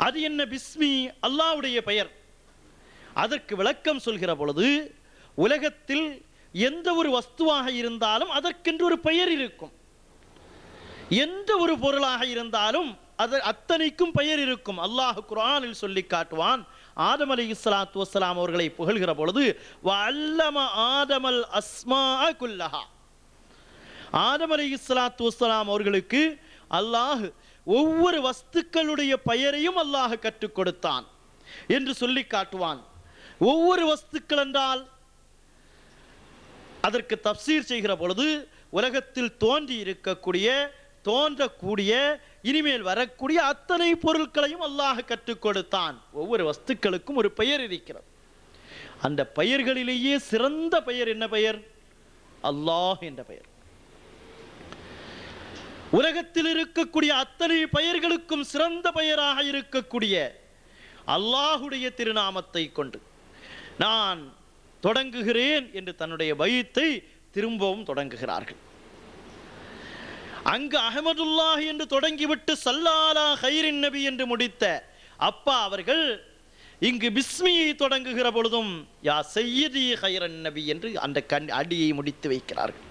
அது என்ன பிஸ்மி அல்லாஹ்வுடைய பெயர் அதற்கு விளக்கம் சொல்கிற பொழுது உலகத்தில் எந்த ஒரு வஸ்துவாக இருந்தாலும் அதற்கென்று ஒரு பெயர் இருக்கும் எந்த ஒரு பொருளாக இருந்தாலும் அது அத்தனைக்கும் பெயர் இருக்கும் அல்லாஹ் குர்ஆனில் சொல்லி காட்டுவான் ஆதம் அலி இஸ்லாத்து வஸ்ஸலாம் அவர்களை புகழ்கிற பொழுது வல்லம ஆதமல் அஸ்மா குல்லஹா ஆதம் அலி இஸ்லாத்து வஸ்ஸலாம் அவர்களுக்கு அல்லாஹ் ஒவ்வொரு வஸ்துக்களுடைய பெயரையும் அல்லாஹ் கற்றுக் கொடுத்தான் என்று சொல்லி காட்டுவான் ஒவ்வொரு வஸ்துக்கள் என்றால் அதற்கு தப்சீர் செய்கிற பொழுது உலகத்தில் தோன்றி இருக்கக்கூடிய தோன்றக்கூடிய இனிமேல் வரக்கூடிய அத்தனை பொருட்களையும் அல்லாஹ் கற்றுக் கொடுத்தான் ஒவ்வொரு வஸ்துக்களுக்கும் ஒரு பெயர் இருக்கிறது அந்த பெயர்களிலேயே சிறந்த பெயர் என்ன பெயர் அல்லாஹ் என்ற பெயர் உலகத்தில் இருக்கக்கூடிய அத்தனை பெயர்களுக்கும் சிறந்த பெயராக இருக்கக்கூடிய அல்லாஹுடைய திருநாமத்தை கொண்டு நான் தொடங்குகிறேன் என்று தன்னுடைய பயத்தை திரும்பவும் தொடங்குகிறார்கள் அங்கு அகமதுல்லாஹ் என்று தொடங்கிவிட்டு சல்லாலா ஹைரின் நபி என்று முடித்த அப்பா அவர்கள் இங்கு பிஸ்மியை தொடங்குகிற பொழுதும் யா செய்யதி ஹைரன் நபி என்று அந்த கண் அடியை முடித்து வைக்கிறார்கள்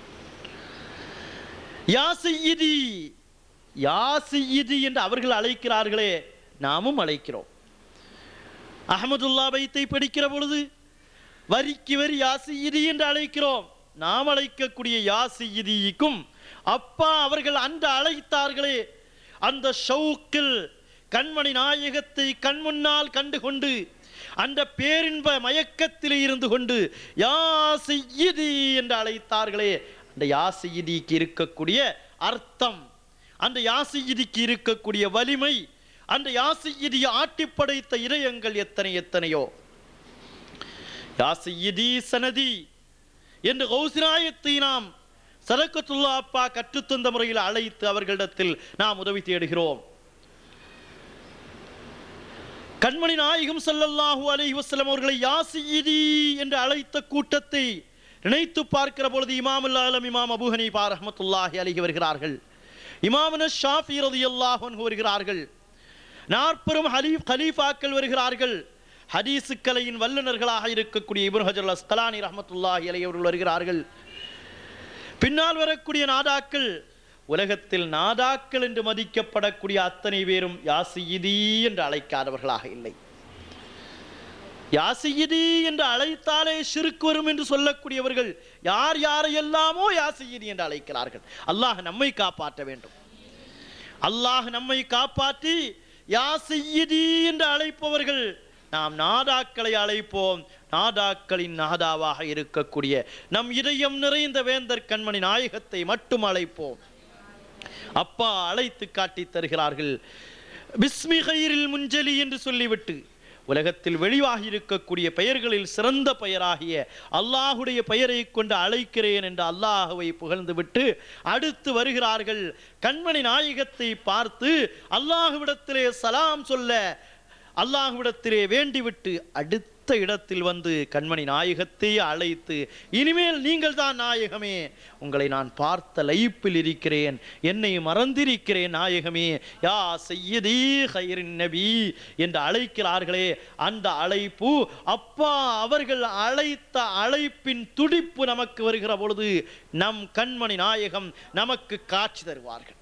யா செய்யதி யா செய்யதி என்று அவர்கள் அழைக்கிறார்களே நாமும் அழைக்கிறோம் அகமதுல்லா பைத்தை படிக்கிற பொழுது வரிக்கு வரி யாசியிதி என்று அழைக்கிறோம் நாம் அழைக்கக்கூடிய யாசியிதிக்கும் அப்பா அவர்கள் அந்த அழைத்தார்களே அந்த ஷவுக்கில் கண்மணி நாயகத்தை கண் முன்னால் கண்டு கொண்டு அந்த பேரின்ப மயக்கத்தில் இருந்து கொண்டு யா செய்யதி என்று அழைத்தார்களே அந்த யா செய்யதிக்கு இருக்கக்கூடிய அர்த்தம் அந்த யாசியிதிக்கு இருக்கக்கூடிய வலிமை அந்த யாசியிதியை ஆட்டி படைத்த இதயங்கள் எத்தனை எத்தனையோ யாசியிதி சனதி என்று கௌசிராயத்தை நாம் சதக்கத்துல்லா அப்பா கற்றுத்தந்த முறையில் அழைத்து அவர்களிடத்தில் நாம் உதவி தேடுகிறோம் கண்மணி நாயகம் ஸல்லல்லாஹு அலைஹி வஸல்லம் அவர்களை யாசியிதி என்று அழைத்த கூட்டத்தை நினைத்து பார்க்கிற பொழுது இமாமுல் ஆலம் இமாம் அபூ ஹனீஃபா ரஹ்மத்துல்லாஹி அலைஹி வருகிறார்கள் இமாமுன ஷாஃபி ரலியல்லாஹு அன்ஹு வருகிறார்கள் நாற்பெரும் ஹலீஃப் கலீஃபாக்கள் வருகிறார்கள் ஹதீசு கலையின் வல்லுநர்களாக இருக்கக்கூடிய இப்னு ஹஜர் அஸ்கலானி ரஹ்மத்துல்லாஹி அலைஹி அவர்கள் வருகிறார்கள் பின்னால் வரக்கூடிய நாதாக்கள் உலகத்தில் நாதாக்கள் என்று மதிக்கப்படக்கூடிய அத்தனை பேரும் யாசியிதி என்று அழைக்காதவர்களாக இல்லை யாசியிதி என்று அழைத்தாலே ஷிர்க் வரும் என்று சொல்லக்கூடியவர்கள் யார் யாரையெல்லாமோ யாசியிதி என்று அழைக்கிறார்கள் அல்லாஹ் நம்மை காப்பாற்ற வேண்டும் அல்லாஹ் நம்மை காப்பாற்றி யாசியிதி என்று அழைப்பவர்கள் நாம் நாதாக்களை அழைப்போம் நாதாக்களின் நாதாவாக இருக்கக்கூடிய நம் இதயம் நிறைந்த வேந்தர் கண்மணி நாயகத்தை மட்டும் அழைப்போம் அப்பா அழைத்து காட்டி தருகிறார்கள் பிஸ்மி கயிறில் முஞ்சலி என்று சொல்லிவிட்டு உலகத்தில் வெளிவாகி இருக்கக்கூடிய பெயர்களில் சிறந்த பெயராகிய அல்லாஹுடைய பெயரை கொண்டு அழைக்கிறேன் என்று அல்லாஹுவை புகழ்ந்துவிட்டு அடுத்து வருகிறார்கள் கண்மணி நாயகத்தை பார்த்து அல்லாஹுவிடத்திலே சலாம் சொல்ல அல்லாஹ்விடத்திலே வேண்டிவிட்டு அடுத்த இடத்தில் வந்து கண்மணி நாயகத்தை அழைத்து இனிமேல் நீங்கள் தான் நாயகமே உங்களை நான் பார்த்த லைப்பில் இருக்கிறேன் என்னை மறந்திருக்கிறேன் நாயகமே யா செய்யதீ ஹைரின் நபி என்று அழைக்கிறார்களே அந்த அழைப்பு அப்பா அவர்கள் அழைத்த அழைப்பின் துடிப்பு நமக்கு வருகிற பொழுது நம் கண்மணி நாயகம் நமக்கு காட்சி தருவார்கள்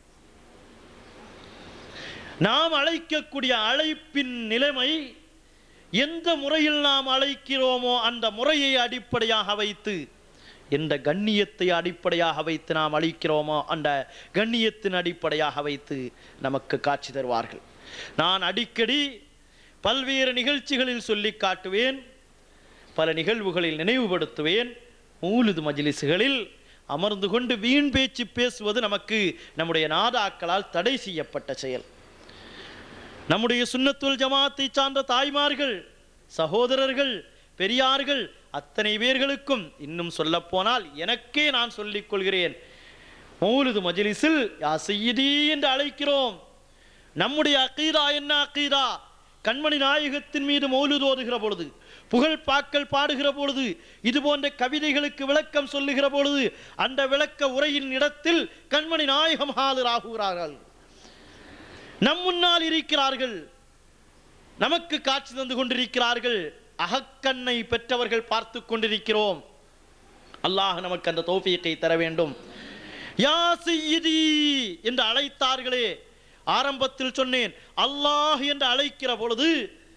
நாம் அழைக்கக்கூடிய அழைப்பின் நிலைமை எந்த முறையில் நாம் அழைக்கிறோமோ அந்த முறையை அடிப்படையாக வைத்து எந்த கண்ணியத்தை அடிப்படையாக வைத்து நாம் அளிக்கிறோமோ அந்த கண்ணியத்தின் அடிப்படையாக வைத்து நமக்கு காட்சி தருவார்கள் நான் அடிக்கடி பல்வேறு நிகழ்ச்சிகளில் சொல்லி காட்டுவேன் பல நிகழ்வுகளில் நினைவுபடுத்துவேன் மூலுது மஜ்லிஸுகளில் அமர்ந்து கொண்டு வீண் பேச்சு பேசுவது நமக்கு நம்முடைய நாதாக்களால் தடை செய்யப்பட்ட செயல் நம்முடைய சுன்னத்துல் ஜமாத்தை சார்ந்த தாய்மார்கள் சகோதரர்கள் பெரியார்கள் அத்தனை பேர்களுக்கும் இன்னும் சொல்லப் போனால் எனக்கே நான் சொல்லிக் கொள்கிறேன் மௌலுது மஜ்லிஸில் யா செய்யதி என்று அழைக்கிறோம் நம்முடைய அக்கீதா என்ன அக்கீதா கண்மணி நாயகத்தின் மீது மௌலுது ஓதுகிற பொழுது புகழ் பாக்கள் பாடுகிற பொழுது இது போன்ற கவிதைகளுக்கு விளக்கம் சொல்லுகிற பொழுது அந்த விளக்க உரையின் இடத்தில் கண்மணி நாயகம் ஆகுகிறார்கள் நம் முன்னால் இருக்கிறார்கள் நமக்கு காட்சி தந்து கொண்டிருக்கிறார்கள் அகக்கண்ணை பெற்றவர்கள் பார்த்து கொண்டிருக்கிறோம் அல்லாஹ் நமக்கு அந்த தௌஃபீக்கை தர வேண்டும் யா சையீதி என்று அழைத்தார்களே ஆரம்பத்தில் சொன்னேன் அல்லாஹ் என்று அழைக்கிற பொழுது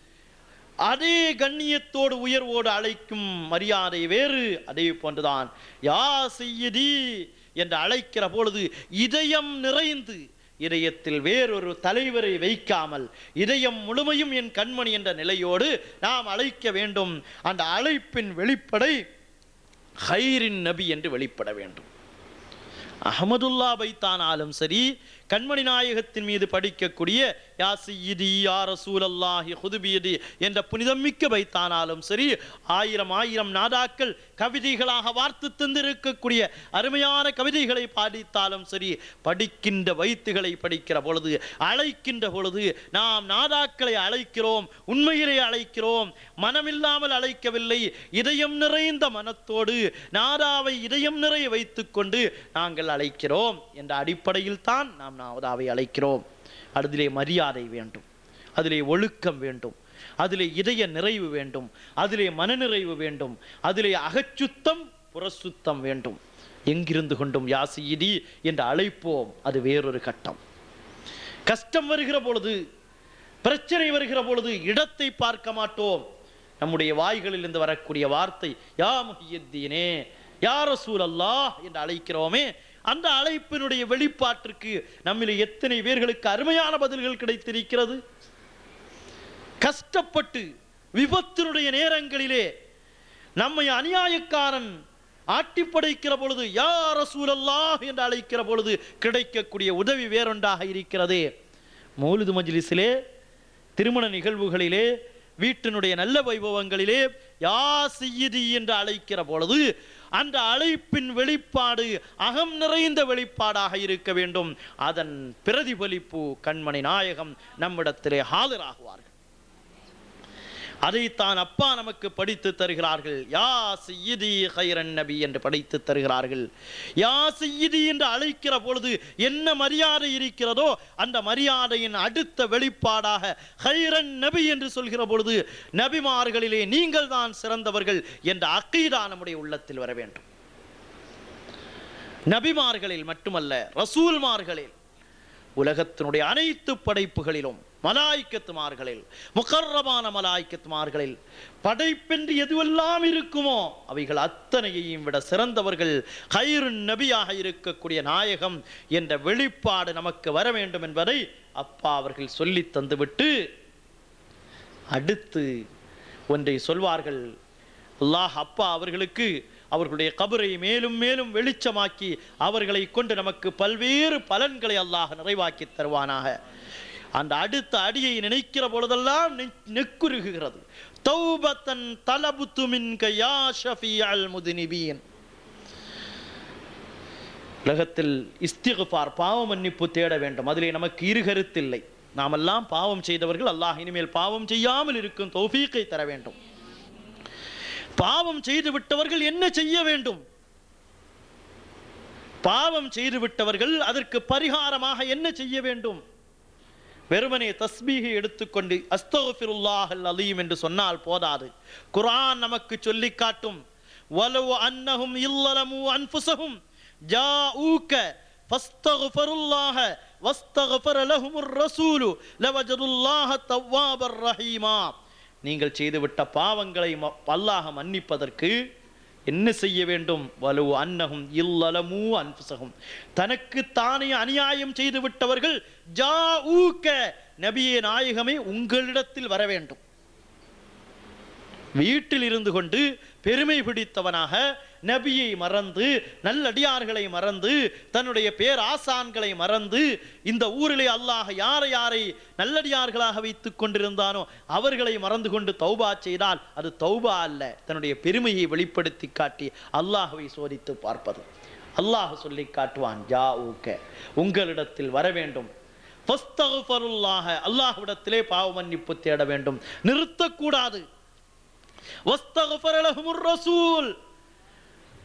அதே கண்ணியத்தோடு உயர்வோடு அழைக்கும் மரியாதை வேறு அதே போன்றுதான் யா செய்யதி என்று அழைக்கிற பொழுது இதயம் நிறைந்து இதயத்தில் வேறொரு தலைவரை வைக்காமல் இதயம் முழுமையும் என் கண்மணி என்ற நிலையோடு நாம் அழைக்க வேண்டும் அந்த அழைப்பின் வெளிப்படை ஹைரின் நபி என்று வெளிப்பட வேண்டும் அஹமதுல்லா வைத்தானாலும் சரி கண்மணி நாயகத்தின் மீது படிக்கக்கூடிய யா சையீதி யா ரசூலல்லாஹி ஹுதுபியதி என்ற புனிதமிக்க வைத்தானாலும் சரி ஆயிரம் ஆயிரம் நாதாக்கள் கவிதைகளாக வார்த்து தந்திருக்கக்கூடிய அருமையான கவிதைகளை பாடித்தாலும் சரி படிக்கின்ற வைத்துகளை படிக்கிற பொழுது அழைக்கின்ற பொழுது நாம் நாதாக்களை அழைக்கிறோம் உண்மையிலே அழைக்கிறோம் மனமில்லாமல் அழைக்கவில்லை இதயம் நிறைந்த மனத்தோடு நாதாவை இதயம் நிறைய வைத்துக்கொண்டு நாங்கள் அழைக்கிறோம் என்ற அடிப்படையில் தான் நாம் நாதாவை அழைக்கிறோம் அதிலே மரியாதை வேண்டும் அதிலே ஒழுக்கம் வேண்டும் அதிலே இதய நிறைவு வேண்டும் அதிலே மனநிறைவு வேண்டும் அதிலே அகச்சுத்தம் புறசுத்தம் வேண்டும் எங்கிருந்து கொண்டும் யாசியிடி என்று அழைப்போம் அது வேறொரு கட்டம் கஷ்டம் வருகிற பொழுது பிரச்சனை வருகிற பொழுது இடத்தை பார்க்க மாட்டோம் நம்முடைய வாய்களில் இருந்து வரக்கூடிய வார்த்தை யா முஹியத்தீனே யா ரசூல் அல்லாஹ் என்று அழைக்கிறோமே அந்த அழைப்பினுடைய வெளிப்பாட்டிற்கு நம்மில் எத்தனை பேர்களுக்கு அருமையான பதில்கள் கிடைத்திருக்கிறது கஷ்டப்பட்டு விபத்தினுடைய நேரங்களிலே நம்மை அநியாயக்காரன் ஆட்டி படைக்கிற பொழுது யா ரசூலல்லாஹ் என்று அழைக்கிற பொழுது கிடைக்கக்கூடிய உதவி வேறொன்றாக இருக்கிறதே மௌலிது மஜ்லிஸிலே திருமண நிகழ்வுகளிலே வீட்டினுடைய நல்ல வைபவங்களிலே யா செய்யதி என்று அழைக்கிற பொழுது அந்த அழைப்பின் வெளிப்பாடு அகம் நிறைந்த வெளிப்பாடாக இருக்க வேண்டும் அதன் பிரதிபலிப்பு கண்மணி நாயகம் நம்மிடத்திலே ஆஜராகுவார்கள் அதைத்தான் அப்பா நமக்கு படித்து தருகிறார்கள் யா செய்யதி ஹைரன் நபி என்று படித்து தருகிறார்கள் யா செய்யதி என்று அழைக்கிற பொழுது என்ன மரியாதை இருக்கிறதோ அந்த மரியாதையின் அடுத்த வெளிப்பாடாக ஹைரன் நபி என்று சொல்கிற பொழுது நபிமார்களிலே நீங்கள் தான் சிறந்தவர்கள் என்ற அக்கீதா நம்முடைய உள்ளத்தில் வர வேண்டும் நபிமார்களில் மட்டுமல்ல ரசூல்மார்களில் உலகத்தினுடைய அனைத்து படைப்புகளிலும் மலாய்க்கத்துமார்களில் முகர்ரமான மலாய்க்கத்துமார்களில் படைப்பென்று எதுவெல்லாம் இருக்குமோ அவைகள் அத்தனையையும் விட சிறந்தவர்கள் கயிறு நபியாக இருக்கக்கூடிய நாயகம் என்ற வெளிப்பாடு நமக்கு வர வேண்டும் என்பதை அப்பா அவர்கள் சொல்லி தந்துவிட்டு அடுத்து ஒன்றை சொல்வார்கள் அல்லாஹ் அப்பா அவர்களுக்கு அவர்களுடைய கபரை மேலும் மேலும் வெளிச்சமாக்கி அவர்களை கொண்டு நமக்கு பல்வேறு பலன்களை அல்லாஹ் நிறைவாக்கி தருவானாக அந்த அடுத்த அடியை நினைக்கிற பொழுதெல்லாம் நெ- நெக்குருகுகிறது தௌபத்தன் தலபுத்து மின்க யா ஷஃபியல் முதுனிபீன் உலகத்தில் இஸ்திகுபார் பாவ மன்னிப்பு தேட வேண்டும் அதிலே நமக்கு இரு கருத்தில்லை நாமெல்லாம் பாவம் செய்தவர்கள் அல்லாஹ் இனிமேல் பாவம் செய்யாமல் இருக்கும் தௌஃபீக்கை தர வேண்டும் பாவம் செய்து விட்டவர்கள் என்ன செய்ய வேண்டும் பாவம் செய்து விட்டவர்கள் அதற்கு பரிகாரமாக என்ன செய்ய வேண்டும் வெறுமனே தஸ்பீகை எடுத்துக்கொண்டு அஸ்தகுஃபிருல்லாஹல் அலீம் என்று சொன்னால் போதாது குர்ஆன் நமக்கு சொல்லி காட்டும் வலவு அன்னஹும் இல்லலமு அன்ஃபுஸஹும் ஜாஊக ஃபஸ்தகுஃபருல்லாஹ வஸ்தகுஃபர லஹுமுர் ரசூலு லவஜதுல்லாஹ தவ்வாபர் ரஹீமா நீங்கள் செய்துவிட்ட பாவங்களை ம- அல்லாஹ் மன்னிப்பதற்கு என்ன செய்ய வேண்டும் வலு அன்னகும் இல்லலமூ அன்புசகும் தனக்கு தானே அநியாயம் செய்து விட்டவர்கள் ஜா ஊக்க நபியே நாயகமே உங்களிடத்தில் வர வேண்டும் வீட்டில் இருந்து கொண்டு பெருமை பிடித்தவனாக நபியை மறந்து நல்லடியார்களை மறந்து தன்னுடைய பேராசான்களை மறந்து இந்த ஊரிலே அல்லாஹ் யாரை யாரை நல்லடியார்களாக வைத்துக் கொண்டிருந்தானோ அவர்களை மறந்து கொண்டு தௌபா செய்தால் அது தௌபா அல்ல தன்னுடைய பெருமையை வெளிப்படுத்தி காட்டி அல்லாஹ்வை சோதித்து பார்ப்பது அல்லாஹ் சொல்லி காட்டுவான் ஜா ஊக்க உங்களிடத்தில் வர வேண்டும் ஃபஸ்தகுஃபருல்லாஹ அல்லாஹ்விடத்திலே பாவ மன்னிப்பு தேட வேண்டும் நிறுத்தக்கூடாது வஸ்தகுஃபர லஹுமுர் ரசூல்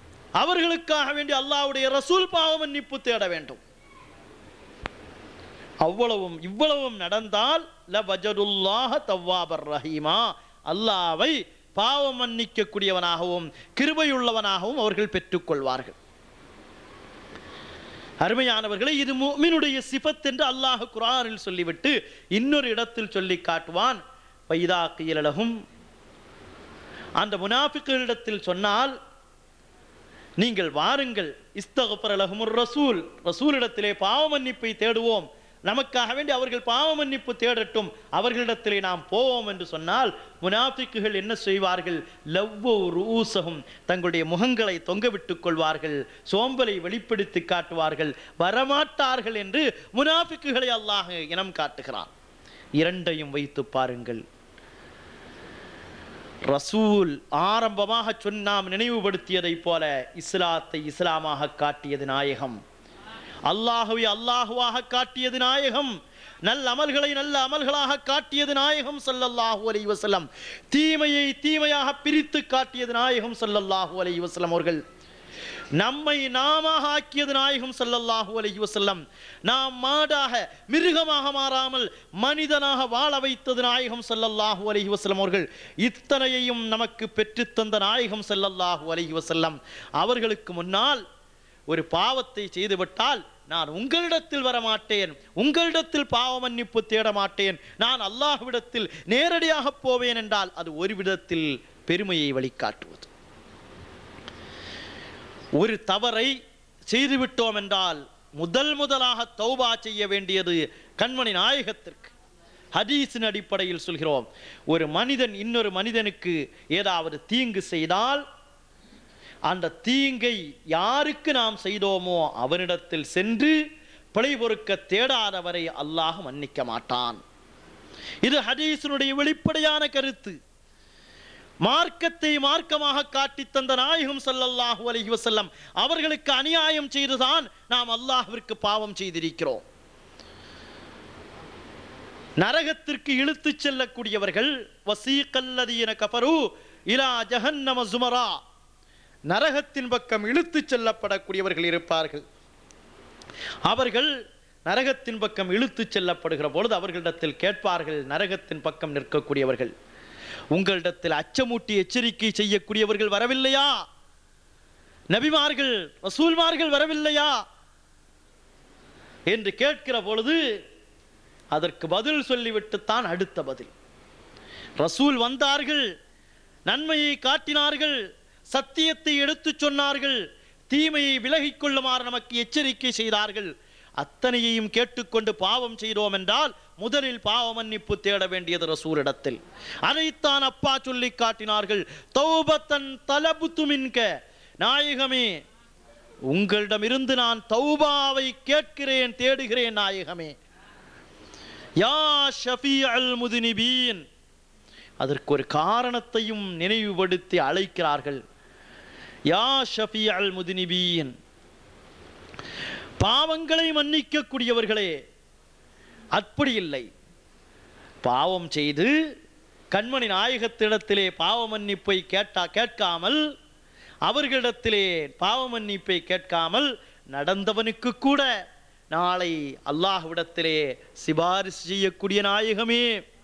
அவர்களுக்காக வேண்டி அல்லாஹ்வுடைய ரசூல் பாவ மன்னிப்பு தேட வேண்டும் அவ்வளவும் இவ்வளவும் நடந்தால் ல வஜருல்லாஹ தவ்வாபர் ரஹீமா அல்லாவை பாவம் மன்னிக்கக்கூடியவனாகவும் கிருபையுள்ளவனாகவும் அவர்கள் பெற்றுக்கொள்வார்கள் அருமையானவர்களே இது முஃமினுடைய சிபத் என்று அல்லாஹ் குர்ஆனில் சொல்லிவிட்டு இன்னொரு இடத்தில் சொல்லி காட்டுவான் வைதா கீழலகும் அந்த முனாஃபிக்களிடத்தில் சொன்னால் நீங்கள் வாருங்கள் இஸ்தகப்பரலகுமுர் ரசூல் ரசூலிடத்திலே பாவ மன்னிப்பை தேடுவோம் நமக்காக வேண்டி அவர்கள் பாவ மன்னிப்பு தேடட்டும் அவர்களிடத்திலே நாம் போவோம் என்று சொன்னால் முனாஃபிக்குகள் என்ன செய்வார்கள் லவ்வோ ரூசகும் தங்களுடைய முகங்களை தொங்கவிட்டுக் கொள்வார்கள் சோம்பலை வெளிப்படுத்தி காட்டுவார்கள் வரமாட்டார்கள் என்று முனாஃபிக்குகளை அல்லாஹ் இனம் காட்டுகிறான் இரண்டையும் வைத்து பாருங்கள் ரசூல் ஆரம்பமாக சொன்ன நாம் நினைவுபடுத்தியதைப் போல இஸ்லாத்தை இஸ்லாமாக காட்டியது நாயகம் அல்லாஹுவை அல்லாஹுவாக காட்டியது நாயகம் நல்ல அமல்களை நல்ல அமல்களாக காட்டியது நாயகம் ஸல்லல்லாஹு அலைஹி வஸல்லம் தீமையை தீமையாக பிரித்து காட்டியது நாயகம் ஸல்லல்லாஹு அலைஹி வஸல்லம் அவர்கள் நம்மை நாம ஆக்கியது நாயகம் ஸல்லல்லாஹு அலைஹி வஸல்லம் நாம் மாடாக மிருகமாக மாறாமல் மனிதனாக வாழ வைத்தது நாயகம் ஸல்லல்லாஹு அலைஹி வஸல்லம் அவர்கள் இத்தனையையும் நமக்கு பெற்றுத்தந்த நாயகம் ஸல்லல்லாஹு அலைஹி வஸல்லம் அவர்களுக்கு முன்னால் ஒரு பாவத்தை செய்துவிட்டால் நான் உங்களிடத்தில் வரமாட்டேன் உங்களிடத்தில் பாவ மன்னிப்பு தேட மாட்டேன் நான் அல்லாஹ்விடத்தில் நேரடியாக போவேன் என்றால் அது ஒரு விதத்தில் பெருமையை வழிகாட்டுவது ஒரு தவறை செய்துவிட்டோம் என்றால் முதல் முதலாக தௌபா செய்ய வேண்டியது கண்மணி நாயகத்திற்கு ஹதீஸின் அடிப்படையில் சொல்கிறோம் ஒரு மனிதன் இன்னொரு மனிதனுக்கு ஏதாவது தீங்கு செய்தால் அந்த தீங்கை யாருக்கு நாம் செய்தோமோ அவனிடத்தில் சென்று பிழை பொறுக்க தேடாதவரை அல்லாஹ் மன்னிக்க மாட்டான் இது ஹதீஸினுடைய வெளிப்படையான கருத்து மார்க்கத்தை மார்க்கமாக காட்டித் தந்த நாயகம் ஸல்லல்லாஹு அலைஹி வஸல்லம் அவர்களுக்கு அநியாயம் செய்துதான் நாம் அல்லாஹ்விற்கு பாவம் செய்திருக்கிறோம் நரகத்திற்கு இழுத்துச் செல்லக்கூடியவர்கள் வசீகல்லதீன கஃபரு இலா ஜஹன்னம சுமரா நரகத்தின் பக்கம் இழுத்துச் செல்லப்படக்கூடியவர்கள் இருப்பார்கள் அவர்கள் நரகத்தின் பக்கம் இழுத்துச் செல்லப்படுகிற பொழுது அவர்களிடத்தில் கேட்பார்கள் நரகத்தின் பக்கம் நிற்கக்கூடியவர்கள் உங்களிடத்தில் அச்சமூட்டி எச்சரிக்கை செய்யக்கூடியவர்கள் வரவில்லையா நபிமார்கள் ரசூல்மார்கள் வரவில்லையா என்று கேட்கிற பொழுது அதற்கு பதில் சொல்லிவிட்டுத்தான் அடுத்த பதில் ரசூல் வந்தார்கள் நன்மையை காட்டினார்கள் சத்தியத்தை எடுத்துச் சொன்னார்கள் தீமையை விலகிக் கொள்ளுமாறு நமக்கு எச்சரிக்கை செய்தார்கள் அத்தனையையும் கேட்டுக்கொண்டு பாவம் செய்தோம் என்றால் முதலில் பாவ மன்னிப்பு தேட வேண்டியது ரசூலிடத்தில் அதைத்தான் அப்பா சொல்லி காட்டினார்கள் தௌபத்தன் தலபுத்து மின்க நாயகமே உங்களிடமிருந்து நான் தௌபாவை கேட்கிறேன் தேடுகிறேன் நாயகமே யா ஷஃபி அல் முதினிபீன் அதற்கு ஒரு காரணத்தையும் நினைவுபடுத்தி அழைக்கிறார்கள் யா ஷஃபி அல் முதினிபீன் பாவங்களை மன்னிக்கக்கூடியவர்களே அப்படி இல்லை பாவம் செய்து கண்மணி நாயகத்திடத்திலே பாவ மன்னிப்பை கேட்டா கேட்காமல் அவர்களிடத்திலே பாவ மன்னிப்பை கேட்காமல் நடந்தவனுக்கு கூட நாளை அல்லாஹ்விடத்திலே சிபாரிசு செய்யக்கூடிய நாயகமே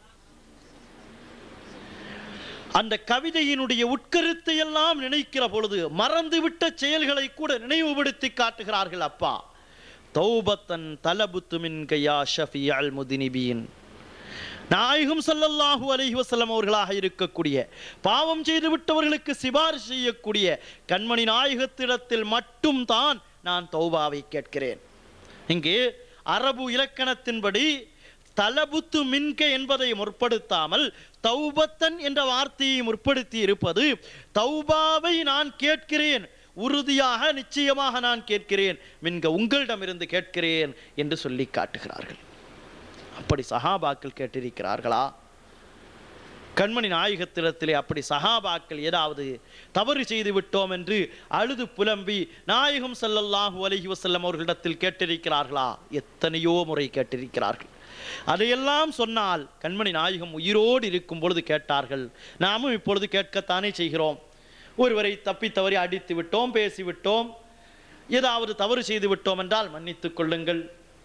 அந்த கவிதையினுடைய உட்கருத்தை எல்லாம் நினைக்கிற பொழுது மறந்துவிட்ட செயல்களை கூட நினைவுபடுத்தி காட்டுகிறார்கள் அப்பா தௌபத்தன் தலபுத்து மின் கையா ஷஃபி அல் முதினிபீன் நாயகம் ஸல்லல்லாஹு அலைஹி வஸல்லம் அவர்களாக இருக்கக்கூடிய பாவம் செய்து விட்டவர்களுக்கு சிபாரிசு செய்யக்கூடிய கண்மணி நாயகத்திடத்தில் மட்டும் தான் நான் தௌபாவை கேட்கிறேன் இங்கே அரபு இலக்கணத்தின்படி தலபுத்து மின்க என்பதை முற்படுத்தாமல் தௌபத்தன் என்ற வார்த்தையை முற்படுத்தி இருப்பது தௌபாவை நான் கேட்கிறேன் உறுதியாக நிச்சயமாக நான் கேட்கிறேன் மின்க உங்களிடமிருந்து கேட்கிறேன் என்று சொல்லி காட்டுகிறார்கள் அப்படி சஹாபாக்கள் கேட்டிருக்கிறார்களா கண்மணி நாயகத்திடத்திலே அப்படி சஹாபாக்கள் ஏதாவது தவறு செய்து விட்டோம் என்று அழுது புலம்பி நாயகம் ஸல்லல்லாஹு அலைஹி வஸல்லம் அவர்களிடத்தில் கேட்டிருக்கிறார்களா எத்தனையோ முறை கேட்டிருக்கிறார்கள் அதையெல்லாம் சொன்னால் கண்மணி நாயகம் உயிரோடு இருக்கும் பொழுது கேட்டார்கள் நாமும் இப்பொழுது கேட்கத்தானே செய்கிறோம் ஒருவரை தப்பி தவறி அடித்து விட்டோம் பேசிவிட்டோம் ஏதாவது தவறு செய்து விட்டோம் என்றால் மன்னித்துக் கொள்ளுங்கள்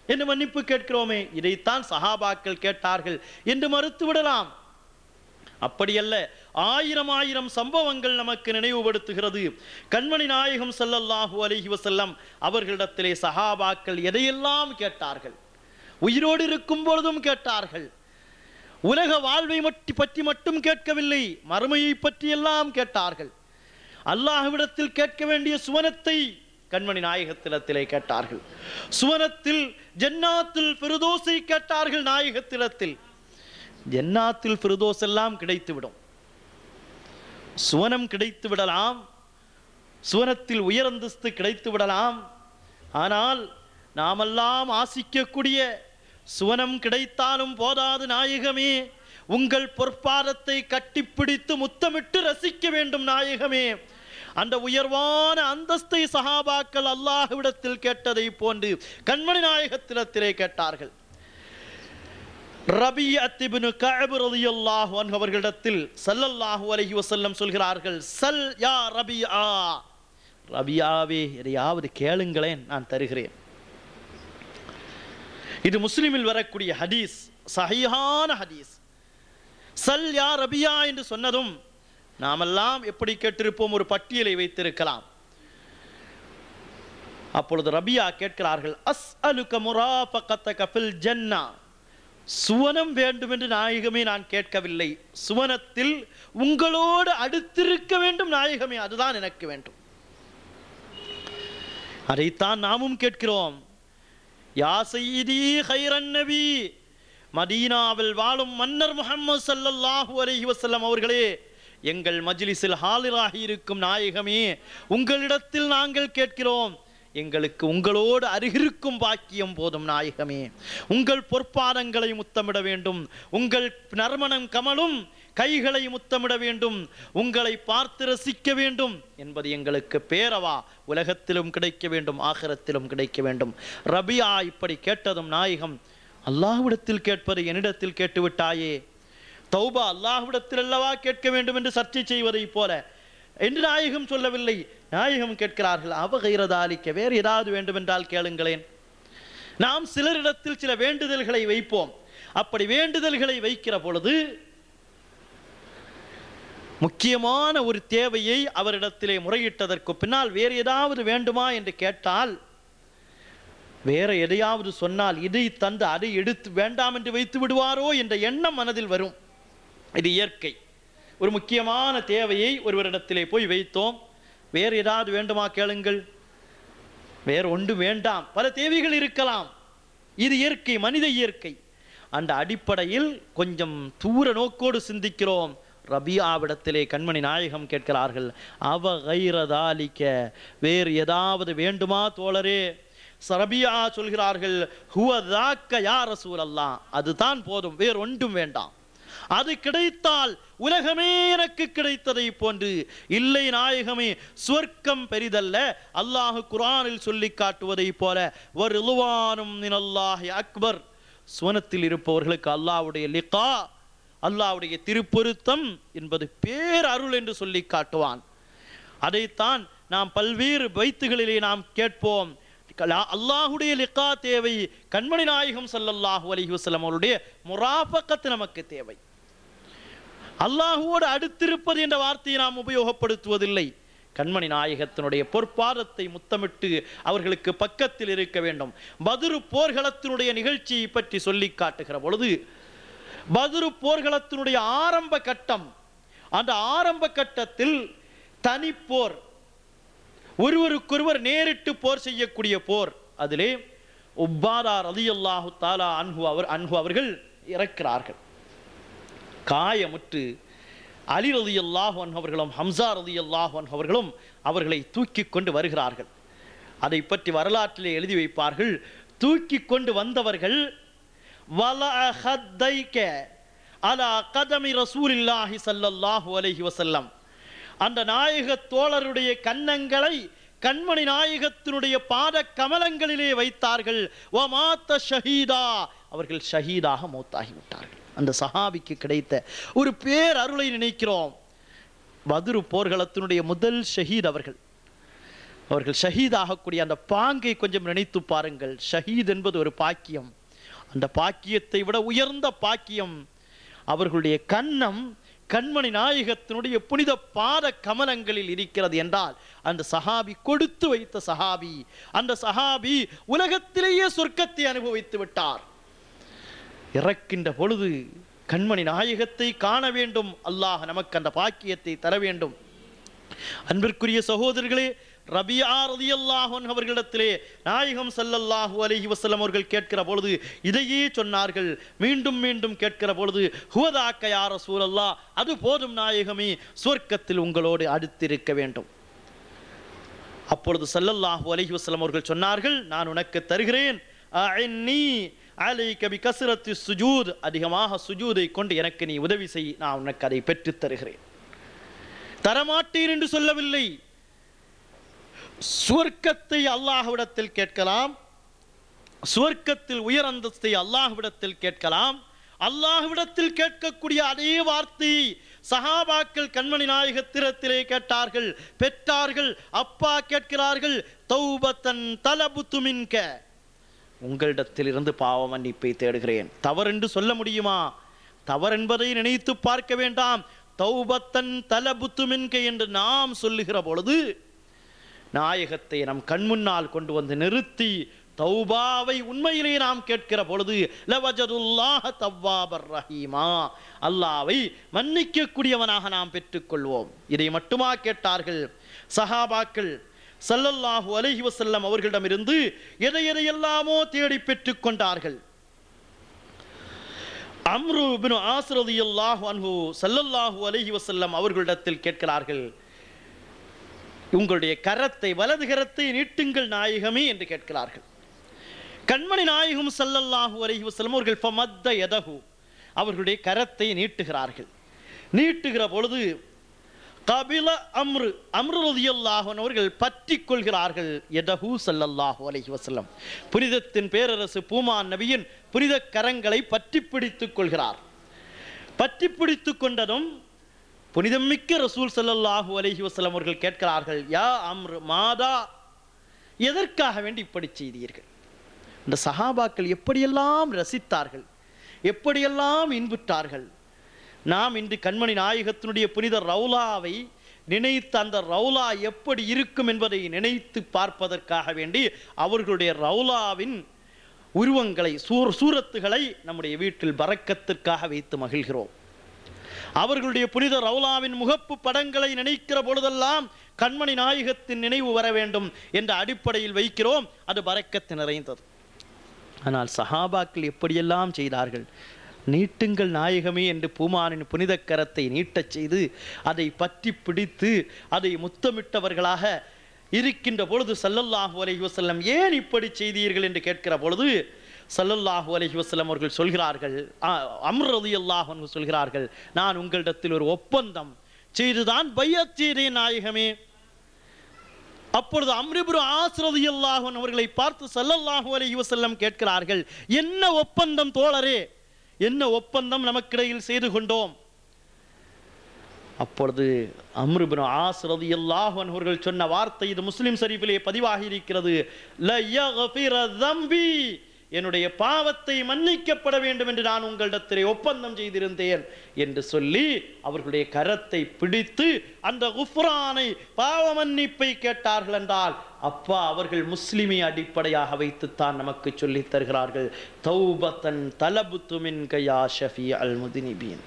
என்று மன்னிப்பு கேட்கிறோமே இதைத்தான் சஹாபாக்கள் கேட்டார்கள் என்று மறுத்து விடலாம் அப்படியல்ல ஆயிரம் ஆயிரம் சம்பவங்கள் நமக்கு நினைவுபடுத்துகிறது கண்மணி நாயகம் ஸல்லல்லாஹு அலைஹி வஸல்லம் அவர்களிடத்திலே சஹாபாக்கள் எதையெல்லாம் கேட்டார்கள் உயிரோடு இருக்கும் பொழுதும் கேட்டார்கள் உலக வாழ்வை மட்டி பற்றி மட்டும் கேட்கவில்லை மறுமையை பற்றி எல்லாம் கேட்டார்கள் அல்லாஹ்விடத்தில் கேட்க வேண்டிய சுவனத்தை கண்மணி நாயகத்திலத்திலே கேட்டார்கள் சுவனத்தில் ஜன்னாத்தில் ஃபிர்தோஸை கேட்டார்கள் நாயகத்திலத்தில் ஜன்னாத்தில் ஃபிர்தோஸ் எல்லாம் கிடைத்துவிடும் சுவனம் கிடைத்து விடலாம் சுவனத்தில் உயரந்தஸ்து கிடைத்து விடலாம் ஆனால் நாமெல்லாம் ஆசிக்கக்கூடிய சுவனம் கிடைத்தாலும் போதாது நாயகமே உங்கள் பொற்பாதத்தை கட்டிப்பிடித்து முத்தமிட்டு ரசிக்க வேண்டும் நாயகமே அந்த உயர்வான அந்தஸ்தை சஹாபாக்கள் அல்லாஹ்விடத்தில் கேட்டதை போன்று கண்மணி நாயகத்திடத்திலே கேட்டார்கள் ரபி அத்திபின் கஅப் ரலியல்லாஹு அன்ஹு அவர்களிடத்தில் ஸல்லல்லாஹு அலைஹி வஸல்லம் சொல்கிறார்கள் சல் யா ரபியா ரபியாவே எதையாவது கேளுங்களேன் நான் தருகிறேன் இது முஸ்லிமில் வரக்கூடிய ஹதீஸ் சஹீஹான ஹதீஸ் சல் யா ரபியா என்று சொன்னதும் நாமெல்லாம் எப்படி கேட்டிருப்போம் ஒரு பட்டியலை வைத்திருக்கலாம் அப்பொழுது ரபியா கேட்கிறார்கள் அஸ் அலுக முராஃபகத்தக ஃபில் ஜன்னா சுவனம் வேண்டும் என்று நாயகமே நான் கேட்கவில்லை சுவனத்தில் உங்களோடு அடுத்திருக்க வேண்டும் நாயகமே அதுதான் எனக்கு வேண்டும் அதைத்தான் நாமும் கேட்கிறோம் யா சையீதி ஹைரன் நபி மதீனாவில் வாழும் மன்னர் முஹம்மது ஸல்லல்லாஹு அலைஹி வஸல்லம் அவர்களே எங்கள் மஜ்லிஸில் ஹாலிராகி இருக்கும் நாயகமே உங்களிடத்தில் நாங்கள் கேட்கிறோம் எங்களுக்கு உங்களோடு அருகிருக்கும் பாக்கியம் போதும் நாயகமே உங்கள் பொற்பாதங்களை முத்தமிட வேண்டும் உங்கள் நறுமணம் கமலும் கைகளை முத்தமிட வேண்டும் உங்களை பார்த்து ரசிக்க வேண்டும் என்பது எங்களுக்கு பேரவா உலகத்திலும் கிடைக்க வேண்டும் ஆகரத்திலும் கிடைக்க வேண்டும் ரபியா இப்படி கேட்டதும் நாயகம் அல்லாஹ்விடத்தில் கேட்பது என்னிடத்தில் கேட்டுவிட்டாயே தௌபா அல்லாஹ்விடத்தில் அல்லவா கேட்க வேண்டும் என்று சர்ச்சை செய்வதைப் போல என்று நாயகம் சொல்லவில்லை நாயகம் கேட்கிறார்கள் அவகைரதாலிக்க வேறு ஏதாவது வேண்டுமென்றால் கேளுங்களேன் நாம் சிலரிடத்தில் சில வேண்டுதல்களை வைப்போம் அப்படி வேண்டுதல்களை வைக்கிற பொழுது முக்கியமான ஒரு தேவையை அவரிடத்திலே முறையிட்டதற்கு பின்னால் வேறு ஏதாவது வேண்டுமா என்று கேட்டால் வேற எதையாவது சொன்னால் இதை தந்து அதை எடுத்து வேண்டாம் என்று வைத்து விடுவாரோ என்ற எண்ணம் மனதில் வரும் இது இயற்கை ஒரு முக்கியமான தேவையை ஒருவரிடத்திலே போய் வைத்தோம் வேறு ஏதாவது வேண்டுமா கேளுங்கள் வேறு ஒன்று வேண்டாம் பல தேவைகள் இருக்கலாம் இது இயற்கை மனித இயற்கை அந்த அடிப்படையில் கொஞ்சம் தூர நோக்கோடு சிந்திக்கிறோம் ரபியாவிடத்திலே கண்மணி நாயகம் கேட்கிறார்கள் அவ கைரதாலிக்க வேறு ஏதாவது வேண்டுமா தோழரே சரபியா சொல்கிறார்கள் ஹுவ தாக்க யா ரசூல் அதுதான் போதும் வேறு ஒன்றும் வேண்டாம் அது கிடைத்தால் உலகமே எனக்கு கிடைத்ததை போன்று இல்லை நாயகமே சுவர்க்கம் பெரிதல்ல அல்லாஹ் குரானில் சொல்லி காட்டுவதை போல ஒரு இலுவானும் நினல்லாஹி அக்பர் சுவனத்தில் இருப்பவர்களுக்கு அல்லாஹ்வுடைய லிகா அல்லாஹ்வுடைய திருப்பொருத்தம் என்பது பேரருள் என்று சொல்லி காட்டுவான் அதைத்தான் நாம் பல்வேறு பைத்துகளிலே நாம் கேட்போம் அல்லாஹுடைய லிகா தேவை கண்மணி நாயகம் ஸல்லல்லாஹு அலைஹி வஸல்லம் அவருடைய முராஃபக்கத்து நமக்கு தேவை அல்லாஹுவோடு அடுத்திருப்பது என்ற வார்த்தையை நாம் உபயோகப்படுத்துவதில்லை கண்மணி நாயகத்தினுடைய பொற்பாதத்தை முத்தமிட்டு அவர்களுக்கு பக்கத்தில் இருக்க வேண்டும் பதுரு போர்களத்தினுடைய நிகழ்ச்சியை பற்றி சொல்லி காட்டுகிற பொழுது பதுரு போர்களத்தினுடைய ஆரம்ப கட்டம் அந்த ஆரம்ப கட்டத்தில் தனிப்போர் ஒருவருக்கொருவர் நேரிட்டு போர் செய்யக்கூடிய போர் அதிலே உப்பாதா ரலியல்லாஹு தாலா அன்ஹு அவர் அன்ஹு அவர்கள் இறக்கிறார்கள் காயமுற்று அலி ரலியல்லாஹு அன்ஹு அவர்களும் ஹம்சா ரலியல்லாஹு அன்ஹு அவர்களும் அவர்களை தூக்கி கொண்டு வருகிறார்கள் அதை பற்றி வரலாற்றிலே எழுதி வைப்பார்கள் தூக்கி கொண்டு வந்தவர்கள் வலஅஹத்தைக அலா கதமி ரசூலில்லாஹி ஸல்லல்லாஹு அலைஹி வஸல்லம் அந்த நாயக தோழருடைய கன்னங்களை கண்மணி நாயகத்தினுடைய பாத கமலங்களிலே வைத்தார்கள் வமாத்த ஷஹீதா அவர்கள் ஷஹீதாக மௌத்தாகி விட்டார்கள் அந்த சஹாபிக்கு கிடைத்த ஒரு பேர் அருளை நினைக்கிறோம் பதுரு போர்களத்தினுடைய முதல் ஷஹீத் அவர்கள் அவர்கள் ஷஹீத் ஆகக்கூடிய அந்த பாங்கை கொஞ்சம் நினைத்து பாருங்கள் ஷஹீத் என்பது ஒரு பாக்கியம் அந்த பாக்கியத்தை விட உயர்ந்த பாக்கியம் அவர்களுடைய கன்னம் கண்மணி நாயகத்தினுடைய புனித பாத கமலங்களில் இருக்கிறது என்றால் அந்த சஹாபி கொடுத்து வைத்த சஹாபி அந்த சஹாபி உலகத்திலேயே சொர்க்கத்தை அனுபவித்து விட்டார் இறக்கின்ற பொழுது கண்மணி நாயகத்தை காண வேண்டும் அல்லாஹ் நமக்கு அந்த பாக்கியத்தை தர வேண்டும் அன்பிற்குரிய சகோதரர்களே ரபியா ரலியல்லாஹு அன்ஹு அவர்களிடத்திலே நாயகம் ஸல்லல்லாஹு அலைஹி வஸல்லம் அவர்கள் கேட்கிற பொழுது இதையே சொன்னார்கள் மீண்டும் மீண்டும் கேட்கிற பொழுது ஹுவதாக்க யா ரசூலல்லாஹ் அது போதும் நாயகமே சொர்க்கத்தில் உங்களோடு அடுத்திருக்க வேண்டும் அப்பொழுது ஸல்லல்லாஹு அலைஹி வஸல்லம் அவர்கள் சொன்னார்கள் நான் உனக்கு தருகிறேன் அஇன்னி அலைக பிகஸ்ரத்தி சுஜூத் அதிகமாக சுஜூதை கொண்டு எனக்கு நீ உதவி செய் நான் உனக்கு அதை பெற்றுத் தருகிறேன் தரமாட்டேன் என்று சொல்லவில்லை சுவர்க்கத்தை அல்லாஹ்விடத்தில் கேட்கலாம் சுவர்க்கத்தில் உயர் அந்தஸ்தை அல்லாஹ்விடத்தில் கேட்கலாம் அல்லாஹ்விடத்தில் கேட்கக்கூடிய அதே வார்த்தையை சஹாபாக்கள் கண்மணி நாயகத்திரத்திலே கேட்டார்கள் பெற்றார்கள் அப்பா கேட்கிறார்கள் தௌபத்தன் தலபுத்துமின்க உங்களிடத்தில் இருந்து பாவ மன்னிப்பை தேடுகிறேன் தவறென்று சொல்ல முடியுமா தவறென்பதை நினைத்து பார்க்க வேண்டாம் தௌபத்தன் தலபுத்துமின்க என்று நாம் சொல்லுகிற பொழுது நாயகத்தை நம் கண்முன்னால் கொண்டு வந்து நிறுத்தி தௌபாவை உண்மையிலே நாம் கேட்கிற பொழுது லவஜதுல்லாஹ தவ்வாபர் ரஹீமா அல்லாவை மன்னிக்கக்கூடியவனாக நாம் பெற்றுக்கொள்வோம் இதை மட்டுமா கேட்டார்கள் சஹாபாக்கள் ஸல்லல்லாஹு அலைஹி வஸல்லம் அவர்களிடமிருந்து எதை எதையெல்லாமோ தேடி பெற்றுக் கொண்டார்கள் அம்ரு பின் ஆஸ் ரலியல்லாஹு அன்ஹு ஸல்லல்லாஹு அலைஹி வஸல்லம் அவர்களிடத்தில் கேட்கிறார்கள் உங்களுடைய கரத்தை வலது கரத்தை நீட்டுங்கள் நாயகமே என்று கேட்கிறார்கள் கண்மணி நாயகம் ஸல்லல்லாஹு அலைஹி வஸல்லம் அவர்கள் ஃபமத்த யதஹு அவர்களுடைய கரத்தை நீட்டுகிறார்கள் நீட்டுகிற பொழுது கபில அம்ரு அம்ரு ரலியல்லாஹு அன்ஹு அவர்கள் பற்றிக் கொள்கிறார்கள் யதஹு ஸல்லல்லாஹு அலைஹி வஸல்லம் புனிதத்தின் பேரரசு பூமான் நபியின் புனித கரங்களை பற்றி பிடித்துக் கொள்கிறார் பற்றி பிடித்துக் கொண்டதும் புனிதமிக்க ரசூல் ஸல்லல்லாஹு அலைஹி வஸல்லம் அவர்கள் கேட்கிறார்கள் யா அம்ரு மாதா எதற்காக வேண்டி இப்படி செய்தீர்கள் இந்த சஹாபாக்கள் எப்படியெல்லாம் ரசித்தார்கள் எப்படியெல்லாம் இன்புற்றார்கள் நாம் இன்று கண்மணி நாயகத்தினுடைய புனித ரவுலாவை நினைத்து அந்த ரவுலா எப்படி இருக்கும் என்பதை நினைத்து பார்ப்பதற்காக வேண்டி அவர்களுடைய ரவுலாவின் உருவங்களை சூர் சூரத்துகளை நம்முடைய வீட்டில் பறக்கத்திற்காக வைத்து மகிழ்கிறோம் அவர்களுடைய புனித ரவுலாவின் முகப்பு படங்களை நினைக்கிற பொழுதெல்லாம் கண்மணி நாயகத்தின் நினைவு வர வேண்டும் என்ற அடிப்படையில் வைக்கிறோம் அது பறக்கத்து நிறைந்தது ஆனால் சஹாபாக்கள் எப்படியெல்லாம் செய்தார்கள் நீட்டுங்கள் நாயகமே என்று பூமானின் புனித கரத்தை நீட்டச் செய்து அதை பற்றி பிடித்து அதை முத்தமிட்டவர்களாக இருக்கின்ற பொழுது சல்லல்லாஹு அலைஹி வஸல்லம் ஏன் இப்படி செய்தீர்கள் என்று கேட்கிற பொழுது சல்லல்லாஹு அலைஹி வஸல்லம் அவர்கள் சொல்கிறார்கள் அம்ர் ரலியல்லாஹு அன்ஹு சொல்கிறார்கள் நான் உங்களிடத்தில் ஒரு ஒப்பந்தம் செய்துதான் பையத் செய்தேன் நாயகமே அப்பொழுது அம்ரிபுரு ஆசிரதி அல்லாஹன் அவர்களை பார்த்து சல்லல்லாஹு அலைஹி வஸல்லம் கேட்கிறார்கள் என்ன ஒப்பந்தம் தோழரே என்ன ஒப்பந்தம் நமக்கிடையில் செய்து கொண்டோம் அப்பொழுது அம்ருபின் ஆசிரதி அல்லாஹன் அவர்கள் சொன்ன வார்த்தை இது முஸ்லிம் ஷரீஃபிலே பதிவாகி இருக்கிறது "ல யக்ஃபிர தம்பி என்னுடைய பாவத்தை மன்னிக்கப்பட வேண்டும் என்று நான் உங்களிடத்திலே ஒப்பந்தம் செய்திருந்தேன் என்று சொல்லி அவர்களுடைய கரத்தை பிடித்து அந்த குஃப்ரானை பாவ மன்னிப்பை கேட்டார்கள் என்றால் அப்பா அவர்கள் முஸ்லிமை அடிப்படையாக வைத்துத்தான் நமக்கு சொல்லித் தருகிறார்கள் தௌபத்தன் தலபுத்து மின் கயா ஷஃபி அல் முதினிபீன்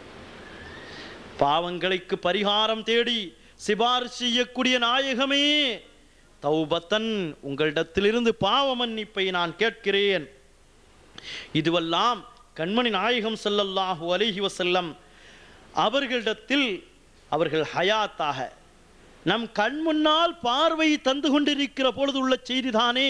பாவங்களுக்கு பரிகாரம் தேடி சிபாரிசு செய்யக்கூடிய நாயகமே தௌபத்தன் உங்களிடத்திலிருந்து பாவ மன்னிப்பை நான் கேட்கிறேன் இதுவெல்லாம் கண்மணி நாயகம் ஸல்லல்லாஹு அலைஹி வஸல்லம் அவர்களிடத்தில் அவர்கள் ஹயாத்தாக நம் கண் முன்னால் பார்வை தந்து கொண்டிருக்கிற பொழுது உள்ள செய்திதானே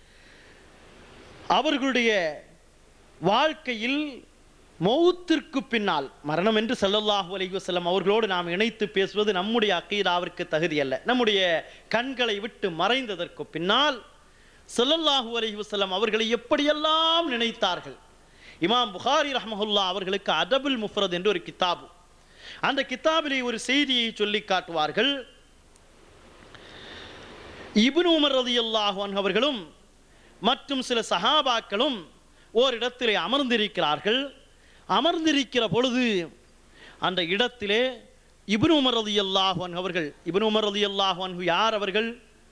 அவர்களுடைய வாழ்க்கையில் மௌத்திற்கு பின்னால் மரணம் என்று ஸல்லல்லாஹு அலைஹி வஸல்லம் அவர்களோடு நாம் இணைத்து பேசுவது நம்முடைய அக்கீதாவிற்கு தகுதி அல்ல நம்முடைய கண்களை விட்டு மறைந்ததற்கு பின்னால் ஸல்லல்லாஹு அலைஹி வஸல்லம் அவர்களை எப்படியெல்லாம் நினைத்தார்கள் இமாம் புகாரி ரஹ்மஹுல்லா அவர்களுக்கு அதபுல் முஃப்ரத் என்று ஒரு கிதாபு அந்த கிதாபிலே ஒரு செய்தியை சொல்லி காட்டுவார்கள் இப்னு உமர் ரலியல்லாஹு அன்ஹு அவர்களும் மற்றும் சில சஹாபாக்களும் ஓரிடத்திலே அமர்ந்திருக்கிறார்கள் அமர்ந்திருக்கிற பொழுது அந்த இடத்திலே இப்னு உமர் ரலியல்லாஹு அன்ஹு அவர்கள் இப்னு உமர் ரலியல்லாஹு அன்ஹு யார் அவர்கள்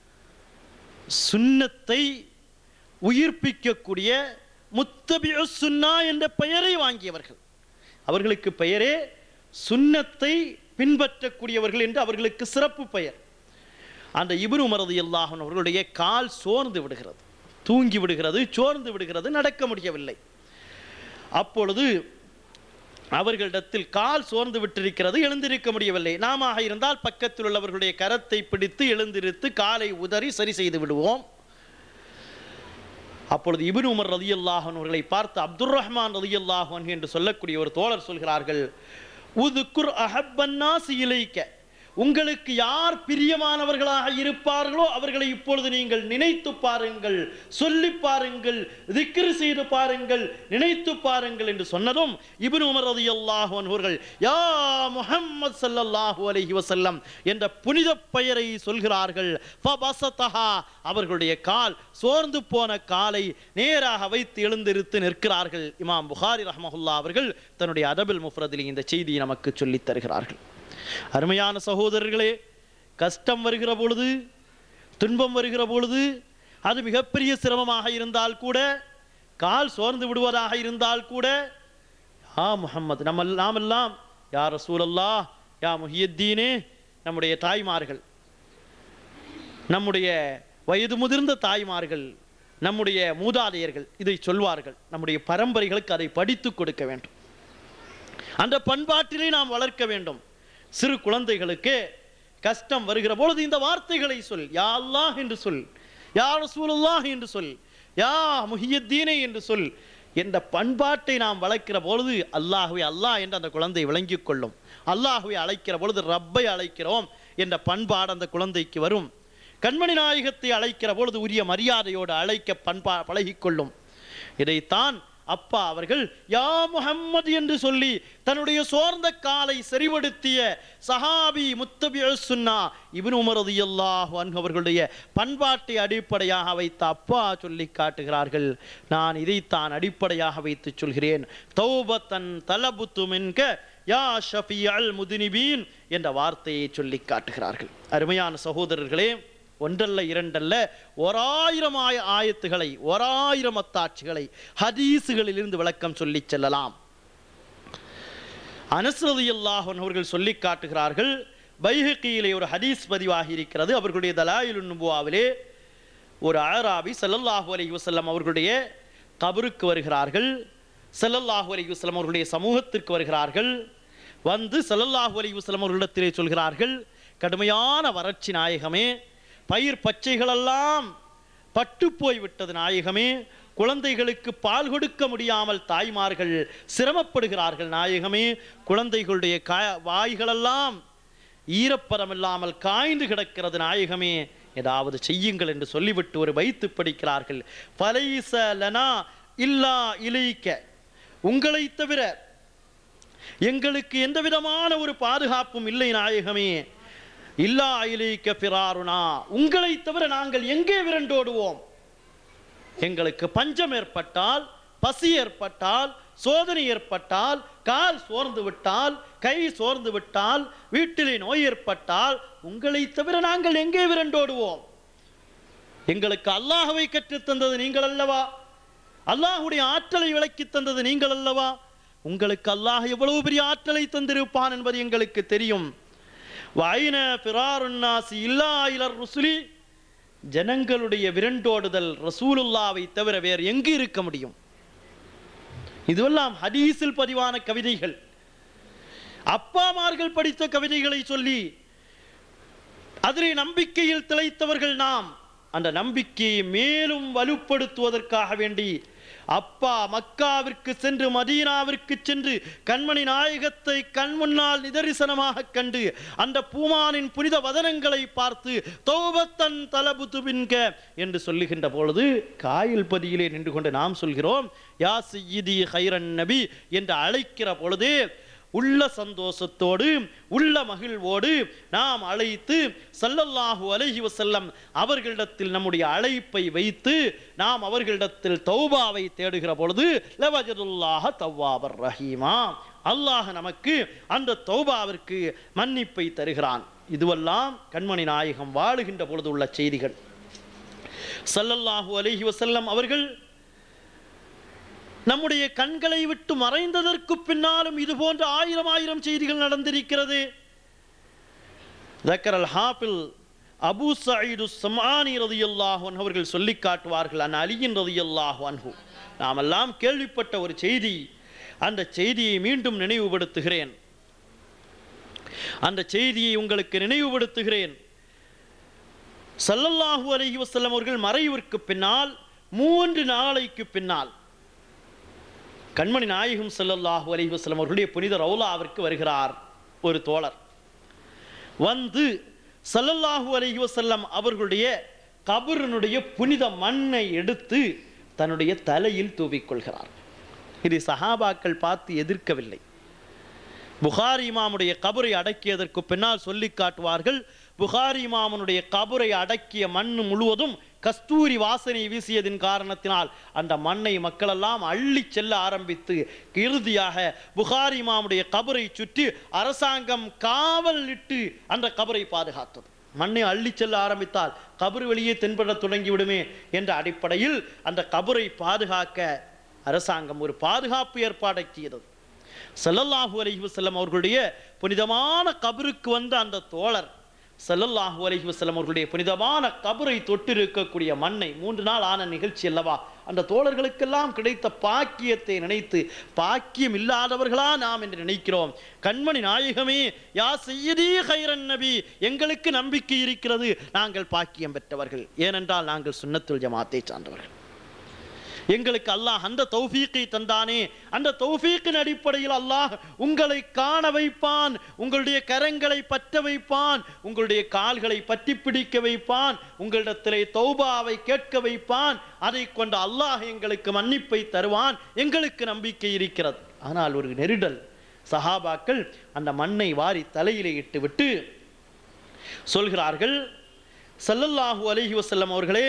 சுன்னத்தை உயிர்ப்பிக்கக்கூடிய முத்தபிஉ சுன்னா என்ற பெயரை வாங்கியவர்கள் அவர்களுக்கு பெயரே சுன்னத்தை பின்பற்றக்கூடியவர்கள் என்று அவர்களுக்கு சிறப்பு பெயர் அந்த இப்னு உமர் ரலியல்லாஹு அன்ஹு அவர்களுடைய கால் சோர்ந்து விடுகிறது தூங்கி விடுகிறது சோர்ந்து விடுகிறது நடக்க முடியவில்லை அப்பொழுது அவர்களிடத்தில் கால் சோர்ந்து விட்டிருக்கிறது எழுந்திருக்க முடியவில்லை நாம இருந்தால் பக்கத்தில் உள்ளவர்களுடைய கரத்தை பிடித்து எழுந்திருத்து காலை உதறி சரி செய்து விடுவோம் அப்பொழுது இபின் உமர் ரதியல்லாஹன் அவர்களை பார்த்து அப்துர் ரஹ்மான் ரதியல்லாஹன் என்று சொல்லக்கூடிய ஒரு தோழர் சொல்கிறார்கள் உதுக்குர் அஹப்பன்னாசி இலைக்க உங்களுக்கு யார் பிரியமானவர்களாக இருப்பார்களோ அவர்களை இப்பொழுது நீங்கள் நினைத்து பாருங்கள் சொல்லி பாருங்கள் திக்ரு செய்து பாருங்கள் நினைத்து பாருங்கள் என்று சொன்னதும் இப்னு உமர் ரலியல்லாஹு அன்ஹு அவர்கள் யா முஹம்மது ஸல்லல்லாஹு அலைஹி வஸல்லம் என்ற புனித பெயரை சொல்கிறார்கள் ஃபபஸதஹா அவர்களுடைய கால் சோர்ந்து போன காலை நேராக வைத்து எழுந்திருத்து நிற்கிறார்கள் இமாம் புகாரி ரஹ்மஹுல்லா அவர்கள் தன்னுடைய அதபில் முஃப்ரதில் இந்த செய்தியை நமக்கு சொல்லித் தருகிறார்கள் அருமையான சகோதரர்களே கஷ்டம் வருகிற பொழுது துன்பம் வருகிற பொழுது அது மிகப்பெரிய சிரமமாக இருந்தால் கூட கால் சோர்ந்து விடுவதாக இருந்தால் கூட யா முஹம்மது நம்ம நாமெல்லாம் யா ரசூலல்லா யா முஹியத்தீனே நம்முடைய தாய்மார்கள் நம்முடைய வயது முதிர்ந்த தாய்மார்கள் நம்முடைய மூதாதையர்கள் இதை சொல்வார்கள் நம்முடைய பரம்பரைகளுக்கு அதை படித்து கொடுக்க வேண்டும் அந்த பண்பாட்டிலே நாம் வளர்க்க வேண்டும் சிறு குழந்தைகளுக்கு கஷ்டம் வருகிற பொழுது இந்த வார்த்தைகளை சொல் யா அல்லாஹ் என்று சொல் யா ரசூலுல்லாஹ் என்று சொல் யா முஹியத்தீனே என்று சொல் என்ற பண்பாட்டை நாம் வளர்க்கிற பொழுது அல்லாஹுவை அல்லாஹ் என்று அந்த குழந்தை விளங்கிக் கொள்ளும் அல்லாஹுவை அழைக்கிற பொழுது ரப்பை அழைக்கிறோம் என்ற பண்பாடு அந்த குழந்தைக்கு வரும் கண்மணி நாயகத்தை அழைக்கிற பொழுது உரிய மரியாதையோடு அழைக்க பண்பா பழகிக்கொள்ளும் இதைத்தான் அப்பா அவர்கள் யா முஹம்மது என்று சொல்லி தன்னுடைய சோர்ந்த காலை செறிவடுத்திய சஹாபி முத்தபி சுன்னா இபின் உமர் ரலியல்லாஹு அன்ஹு அவர்களுடைய பண்பாட்டை அடிப்படையாக வைத்த அப்பா சொல்லி காட்டுகிறார்கள் நான் இதைத்தான் அடிப்படையாக வைத்து சொல்கிறேன் தௌபத்தன் தலபுத்து மின்க யா ஷஃபி அல் முதினிபீன் என்ற வார்த்தையை சொல்லி காட்டுகிறார்கள் அருமையான சகோதரர்களே ஒன்றல்ல இரண்டல்ல ஓராயிரம் ஆய ஆயத்துகளை ஓராயிரம் அத்தாட்சிகளை ஹதீஸுகளிலிருந்து விளக்கம் சொல்லிச் செல்லலாம் அனஸ்ரதி அல்லாஹன் அவர்கள் சொல்லி காட்டுகிறார்கள் பைஹக்கியிலே ஒரு ஹதீஸ் பதிவாகி இருக்கிறது அவர்களுடைய தலாயில் நுபுவாவிலே ஒரு அழராபி ஸல்லல்லாஹு அலைஹி வஸல்லம் அவர்களுடைய கபருக்கு வருகிறார்கள் ஸல்லல்லாஹு அலைஹி வஸல்லம் அவர்களுடைய சமூகத்திற்கு வருகிறார்கள் வந்து ஸல்லல்லாஹு அலைஹி வஸல்லம் அவர்களிடத்திலே சொல்கிறார்கள் கடுமையான வறட்சி நாயகமே பயிர் பச்சைகளெல்லாம் பட்டு போய் விட்டது நாயகமே குழந்தைகளுக்கு பால் கொடுக்க முடியாமல் தாய்மார்கள் சிரமப்படுகிறார்கள் நாயகமே குழந்தைகளுடைய கா வாய்களெல்லாம் ஈரப்பதம் இல்லாமல் காய்ந்து கிடக்கிறது நாயகமே ஏதாவது செய்யுங்கள் என்று சொல்லிவிட்டு ஒரு வைத்து படிக்கிறார்கள் பலைச லனா இல்லா இலைக்க உங்களை தவிர எங்களுக்கு எந்த விதமான ஒரு பாதுகாப்பும் இல்லை நாயகமே இல்லா இலைக்க பிராருனா உங்களை தவிர நாங்கள் எங்கே விரண்டோடுவோம் எங்களுக்கு பஞ்சம் ஏற்பட்டால் பசி ஏற்பட்டால் சோதனை ஏற்பட்டால் கால் சோர்ந்து விட்டால் கை சோர்ந்து விட்டால் வீட்டிலே நோய் ஏற்பட்டால் உங்களை தவிர நாங்கள் எங்கே விரண்டோடுவோம் எங்களுக்கு அல்லாஹவை கற்றுத் தந்தது நீங்கள் அல்லவா அல்லாஹுடைய ஆற்றலை விளக்கி தந்தது நீங்கள் அல்லவா உங்களுக்கு அல்லாஹ் எவ்வளவு பெரிய ஆற்றலை தந்திருப்பான் என்பது எங்களுக்கு தெரியும் வாயின பிராருன்னாசி இல்லா இலர் ருசுலி ஜனங்களுடைய விரண்டோடுதல் ரசூலுல்லாவை தவிர வேறு எங்கு இருக்க முடியும் இதுவெல்லாம் ஹதீஸில் பதிவான கவிதைகள் அப்பாமார்கள் படித்த கவிதைகளை சொல்லி அதிலே நம்பிக்கையில் திளைத்தவர்கள் நாம் அந்த நம்பிக்கையை மேலும் வலுப்படுத்துவதற்காக வேண்டி அப்பா மக்காவிற்கு சென்று மதீனாவிற்கு சென்று கண்மணி நாயகத்தை கண் முன்னால் நிதரிசனமாக கண்டு அந்த பூமானின் புனித வதனங்களை பார்த்து தௌபத்தன் தலபுதுபின்க என்று சொல்லுகின்ற பொழுது காயில் பதியிலே நின்று கொண்டு நாம் சொல்கிறோம் யா சையீதி ஹைரன் நபி என்று அழைக்கிற பொழுது உள்ள சந்தோஷத்தோடு உள்ள மகிழ்வோடு நாம் அழைத்து ஸல்லல்லாஹு அலைஹி வஸல்லம் அவர்களிடத்தில் நம்முடைய அழைப்பை வைத்து நாம் அவர்களிடத்தில் தௌபாவை தேடுகிற பொழுது லவஜதுல்லாஹ தவ்வாபர் ரஹீமா அல்லாஹ் நமக்கு அந்த தௌபாவிற்கு மன்னிப்பை தருகிறான் இதுவெல்லாம் கண்மணி நாயகம் வாழுகின்ற பொழுது உள்ள செய்திகள் ஸல்லல்லாஹு அலைஹி வஸல்லம் அவர்கள் நம்முடைய கண்களை விட்டு மறைந்ததற்கு பின்னாலும் இது போன்ற ஆயிரம் ஆயிரம் செய்திகள் நடந்திருக்கிறது ذكر الحافظ அபூ சயீது சமானி ரதியல்லாஹு அன்ஹு அவர்கள் சொல்லி காட்டுவார்கள் அன் அலியின் ரதியல்லாஹு அன்ஹு நாமெல்லாம் கேள்விப்பட்ட ஒரு செய்தி அந்த செய்தியை மீண்டும் நினைவுபடுத்துகிறேன் அந்த செய்தியை உங்களுக்கு நினைவுபடுத்துகிறேன் ஸல்லல்லாஹு அலைஹி வஸல்லம் அவர்கள் மறைவிற்கு பின்னால் மூன்று நாளைக்கு பின்னால் கண்மணி நாயகம் ஸல்லல்லாஹு அலைஹி வஸல்லம் அவர்களுடைய புனித ரவுலாவிற்கு வருகிறார் ஒரு தோழர் வந்து ஸல்லல்லாஹு அலைஹி வஸல்லம் அவர்களுடைய கபரினுடைய புனித மண்ணை எடுத்து தன்னுடைய தலையில் தூவிக்கொள்கிறார் இது சஹாபாக்கள் பார்த்து எதிர்க்கவில்லை புகாரி இமாமுடைய கபரை அடக்கியதற்கு பின்னால் சொல்லி காட்டுவார்கள் புகாரி இமாமனுடைய கபரை அடக்கிய மண் முழுவதும் கஸ்தூரி வாசனை வீசியதின் காரணத்தினால் அந்த மண்ணை மக்களெல்லாம் அள்ளி செல்ல ஆரம்பித்து இறுதியாக புகாரி இமாமுடைய கபரை சுற்றி அரசாங்கம் காவல் இட்டு அந்த கபரை பாதுகாத்தது மண்ணை அள்ளி செல்ல ஆரம்பித்தால் கபர் வெளியே தென்பட தொடங்கிவிடுமே என்ற அடிப்படையில் அந்த கபரை பாதுகாக்க அரசாங்கம் ஒரு பாதுகாப்பு ஏற்பாடை செய்தது ஸல்லல்லாஹு அலைஹி வஸல்லம் அவர்களுடைய புனிதமான கபருக்கு வந்த அந்த தோழர் ஸல்லல்லாஹு அலைஹி வஸல்லம் அவர்களுடைய புனிதமான கபரை தொட்டிருக்கக்கூடிய மண்ணை மூன்று நாள் ஆன நிகழ்ச்சி அல்லவா அந்த தோழர்களுக்கெல்லாம் கிடைத்த பாக்கியத்தை நினைத்து பாக்கியம் இல்லாதவர்களா நாம் என்று நினைக்கிறோம் கண்மணி நாயகமே யா செய்யதே ஹைரன் நபி எங்களுக்கு நம்பிக்கை இருக்கிறது நாங்கள் பாக்கியம் பெற்றவர்கள் ஏனென்றால் நாங்கள் சுன்னத்துல் ஜமாத்தை சார்ந்தவர்கள் எங்களுக்கு அல்லாஹ் அந்த தௌஃபீக்கை தந்தானே அந்த தௌஃபீக்கின் அடிப்படையில் அல்லாஹ் உங்களை காண வைப்பான் உங்களுடைய கரங்களை பற்ற வைப்பான் உங்களுடைய கால்களை பற்றி பிடிக்க வைப்பான் உங்களிடத்திலே தௌபாவை கேட்க வைப்பான் அதை கொண்டு அல்லாஹ் எங்களுக்கு மன்னிப்பை தருவான் எங்களுக்கு நம்பிக்கை இருக்கிறது ஆனால் ஒரு நெருடல் சஹாபாக்கள் அந்த மண்ணை வாரி தலையிலே இட்டு விட்டு சொல்கிறார்கள் ஸல்லல்லாஹு அலைஹி வஸல்லம் அவர்களே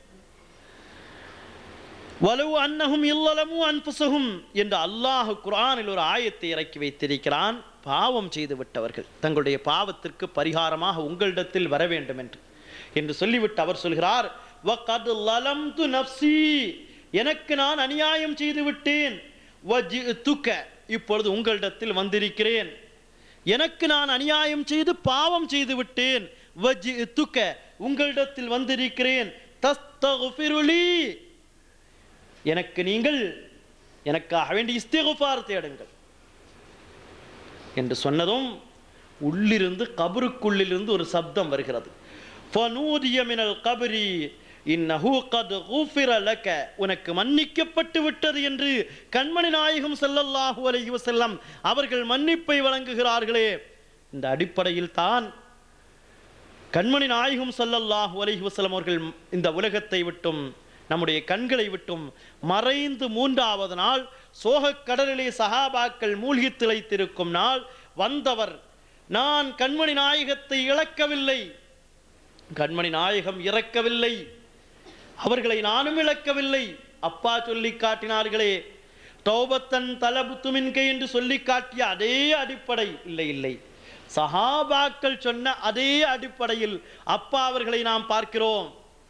வலவு அன்னஹும் இல்லலமு அன்புசகும் என்று அல்லாஹ் குர்ஆனில் ஒரு ஆயத்தை இறக்கி வைத்திருக்கிறான் பாவம் செய்து விட்டவர்கள் தங்களுடைய பாவத்திற்கு பரிகாரமாக உங்களிடத்தில் வர வேண்டும் என்று என்று சொல்லிவிட்டு அவர் சொல்கிறார் வகத் லலம்து நஃப்ஸி எனக்கு நான் அநியாயம் செய்து விட்டேன் வஜிதுக்க இப்பொழுது உங்களிடத்தில் வந்திருக்கிறேன் எனக்கு நான் அநியாயம் செய்து பாவம் செய்து விட்டேன் வஜிதுக்க உங்களிடத்தில் வந்திருக்கிறேன் தஸ்தகுஃபிருலி எனக்கு நீங்கள் எனக்காக வேண்டி இஸ்திகுஃபார் தேடுங்கள் என்று சொன்னதும் உள்ளிருந்து கபருக்குள்ளிலிருந்து ஒரு சப்தம் வருகிறது ஃபனூதிய மினல் கபரி இன்னஹு கத் குஃபிர லக உனக்கு மன்னிக்கப்பட்டு விட்டது என்று கண்மணி நாயகம் ஸல்லல்லாஹு அலைஹி வஸல்லம் அவர்கள் மன்னிப்பை வழங்குகிறார்களே இந்த அடிப்படையில் தான் கண்மணி நாயகம் ஸல்லல்லாஹு அலைஹி வஸல்லம் அவர்கள் இந்த உலகத்தை விட்டும் நம்முடைய கண்களை விட்டும் மறைந்து மூன்றாவது நாள் சோகக் கடலிலே சஹாபாக்கள் மூழ்கி திளைத்திருக்கும் நாள் வந்தவர் நான் கண்மணி நாயகத்தை இழக்கவில்லை கண்மணி நாயகம் இறக்கவில்லை அவர்களை நானும் இழக்கவில்லை அப்பா சொல்லி காட்டினார்களே தௌபத்தன் தலபுத்துமின்கை என்று சொல்லி காட்டிய அதே அடிப்படை இல்லை இல்லை சஹாபாக்கள் சொன்ன அதே அடிப்படையில் அப்பா அவர்களை நாம் பார்க்கிறோம்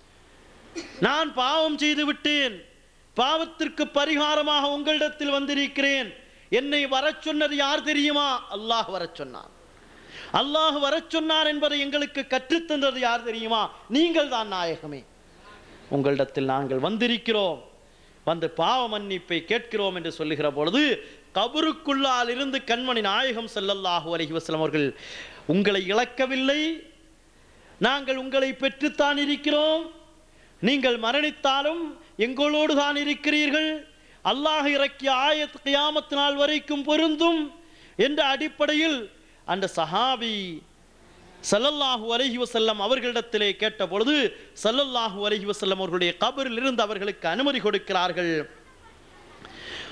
நான் பாவம் செய்து விட்டேன் பாவத்திற்கு பரிகாரமாக உங்களிடத்தில் வந்திருக்கிறேன் என்னை வரச் சொன்னது யார் தெரியுமா அல்லாஹ் வரச் சொன்னான் அல்லாஹ் வரச் சொன்னார் என்பதை எங்களுக்கு கற்றுத்தந்தது யார் தெரியுமா நீங்கள் தான் நாயகமே உங்களிடத்தில் நாங்கள் வந்திருக்கிறோம் வந்து பாவ மன்னிப்பை கேட்கிறோம் என்று சொல்லுகிற பொழுது கபருக்குள்ளால் இருந்து கண்மணி நாயகம் ஸல்லல்லாஹு அலைஹி வஸல்லம் அவர்கள் உங்களை இழக்கவில்லை நாங்கள் உங்களை பெற்றுத்தான் இருக்கிறோம் நீங்கள் மரணித்தாலும் எங்களோடு தான் இருக்கிறீர்கள் அல்லாஹ் இறக்கிய ஆயத் கியாமத் நாள் வரைக்கும் பொருந்தும் என்ற அடிப்படையில் அந்த சஹாபி ஸல்லல்லாஹு அலைஹி வஸல்லம் அவர்களிடத்திலே கேட்ட பொழுது ஸல்லல்லாஹு அலைஹி வஸல்லம் அவர்களுடைய கபரில் இருந்து அவர்களுக்கு அனுமதி கொடுக்கிறார்கள்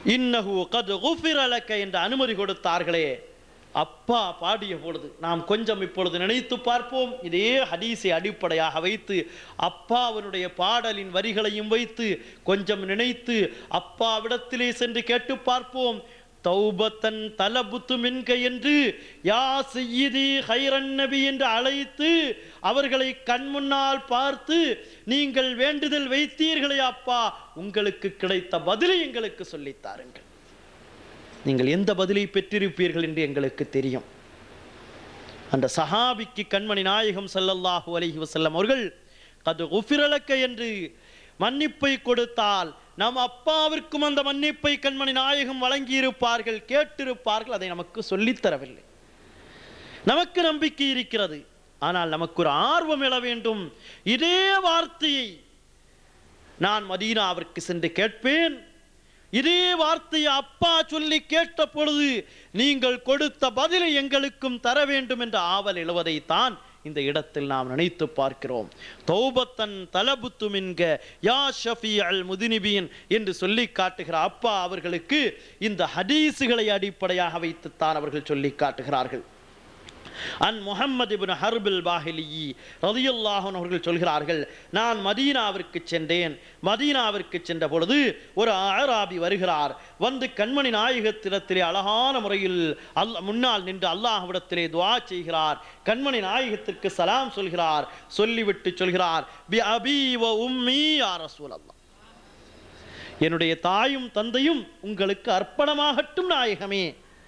இன்னஹு கத் குஃபிர லக்க என்ற அனுமதி கொடுத்தார்களே அப்பா பாடிய பொழுது நாம் கொஞ்சம் இப்பொழுது நினைத்து பார்ப்போம் இதே ஹதீஸை அடிப்படையாக வைத்து அப்பாவினுடைய பாடலின் வரிகளையும் வைத்து கொஞ்சம் நினைத்து அப்பாவிடத்திலே சென்று கேட்டு பார்ப்போம் தௌபத்தன் தலபுத்து மின்க என்று யா செய்யதி ஹைரன் நபி என்று அழைத்து அவர்களை கண் முன்னால் பார்த்து நீங்கள் வேண்டுதல் வைத்தீர்களே அப்பா உங்களுக்கு கிடைத்த பதிலை எங்களுக்கு சொல்லித் தாருங்கள் நீங்கள் எந்த பதிலை பெற்றிருப்பீர்கள் என்று எங்களுக்கு தெரியும் அந்த சஹாபிக்கு கண்மணி நாயகம் ஸல்லல்லாஹு அலைஹி வஸல்லம் அவர்கள் அது உஃபிரலக்க என்று மன்னிப்பை கொடுத்தால் நம் அப்பாவிற்கும் அந்த மன்னிப்பை கண்மணி நாயகம் வழங்கியிருப்பார்கள் கேட்டிருப்பார்கள் அதை நமக்கு சொல்லித் தரவில்லை நமக்கு நம்பிக்கை இருக்கிறது ஆனால் நமக்கு ஒரு ஆர்வம் எழ வேண்டும் இதே வார்த்தையை நான் மதீனாவிற்கு சென்று கேட்பேன் இதே வார்த்தையை அப்பா சொல்லி கேட்ட பொழுது நீங்கள் கொடுத்த பதிலை எங்களுக்கும் தர வேண்டும் என்ற ஆவல் எழுவதைத்தான் இந்த இடத்தில் நாம் நினைத்து பார்க்கிறோம் தௌபத்தன் தலபுத்து மின்க யா ஷஃபி அல் முதினிபீன் என்று சொல்லி காட்டுகிற அப்பா அவர்களுக்கு இந்த ஹதீஸுகளை அடிப்படையாக வைத்துத்தான் அவர்கள் சொல்லி காட்டுகிறார்கள் அன் முஹம்மது இப்னு ஹர்பில் பாஹிலி ரதியுல்லாஹு அவர்கள் சொல்கிறார்கள் நான் மதீனாவிற்கு சென்றேன் மதீனாவிற்கு சென்ற பொழுது ஒரு அராபி வருகிறார் வந்து கண்மணி நாயகத்திடத்திலே அழகான முறையில் அல் முன்னால் நின்று அல்லாஹ்விடத்திலே துஆ செய்கிறார் கண்மணி நாயகத்திற்கு சலாம் சொல்கிறார் சொல்லிவிட்டு சொல்கிறார் பி அபி வ உம்மி யா ரசூலல்லாஹ் என்னுடைய தாயும் தந்தையும் உங்களுக்கு அர்ப்பணமாகட்டும் நாயகமே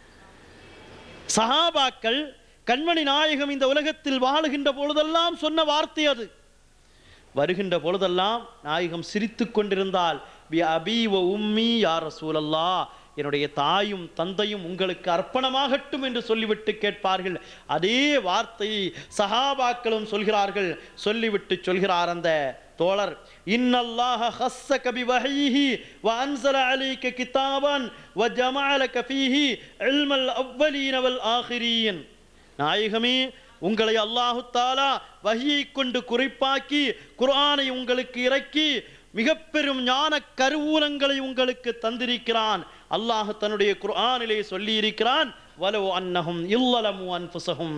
சஹாபாக்கள் கண்மணி நாயகம் இந்த உலகத்தில் வாழுகின்ற பொழுதெல்லாம் சொன்ன வார்த்தை அது வருகின்ற பொழுதெல்லாம் நாயகம் சிரித்து கொண்டிருந்தால் பி அபி வ உம்மி யார் ரசூலல்லா என்னுடைய தாயும் தந்தையும் உங்களுக்கு அர்ப்பணமாகட்டும் என்று சொல்லிவிட்டு கேட்பார்கள் அதே வார்த்தையை சஹாபாக்களும் சொல்கிறார்கள் சொல்லிவிட்டு சொல்கிறார் அந்த தோழர் இன்னல்லாஹ ஹஸ்ஸக பிவஹீஹி வ அன்ஸல அலைக கிதாபன் வ ஜமஅலக ஃபீஹி இல்மல் அவ்வலீன வல் ஆகிரீன் நாயகமே உங்களை அல்லாஹு தாலா வஹியை கொண்டு குறிப்பாக்கி குர்ஆனை உங்களுக்கு இறக்கி மிக பெரும் ஞான கருவூலங்களை உங்களுக்கு தந்திருக்கிறான் அல்லாஹ் தன்னுடைய குர்ஆனிலே சொல்லி இருக்கிறான் வலவு அன்னஹும் இல்லலமு அன்ஃபுஸஹும்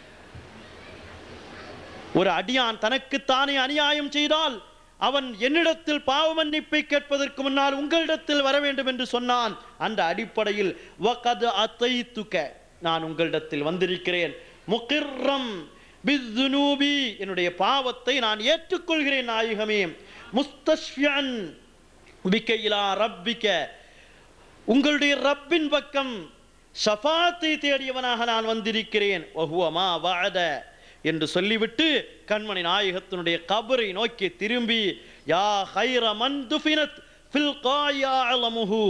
ஒரு அடியான் தனக்குத்தானே அநியாயம் செய்தால் அவன் என்னிடத்தில் பாவ மன்னிப்பை கேட்பதற்கு முன்னால் உங்களிடத்தில் வர வேண்டும் என்று சொன்னான் அந்த அடிப்படையில் வகது அத்தைத்துக்க நான் உங்களிடத்தில் வந்திருக்கிறேன் முகிர்ரம் பிஸ்துனூபி என்னுடைய பாவத்தை நான் ஏற்றுக்கொள்கிறேன் நாயகமே முஸ்தஷ்யன் பிக்க இலா ரப்பிக்க உங்களுடைய ரப்பின் பக்கம் ஷஃபாத்தை தேடியவனாக நான் வந்திருக்கிறேன் வஹுவமா வஅத என்று சொல்லிவிட்டு கண்மணி நாயகத்தினுடைய கபரை நோக்கி திரும்பி யா ஹைர மன் துஃபினத் ஃபில் காயா அலமுஹு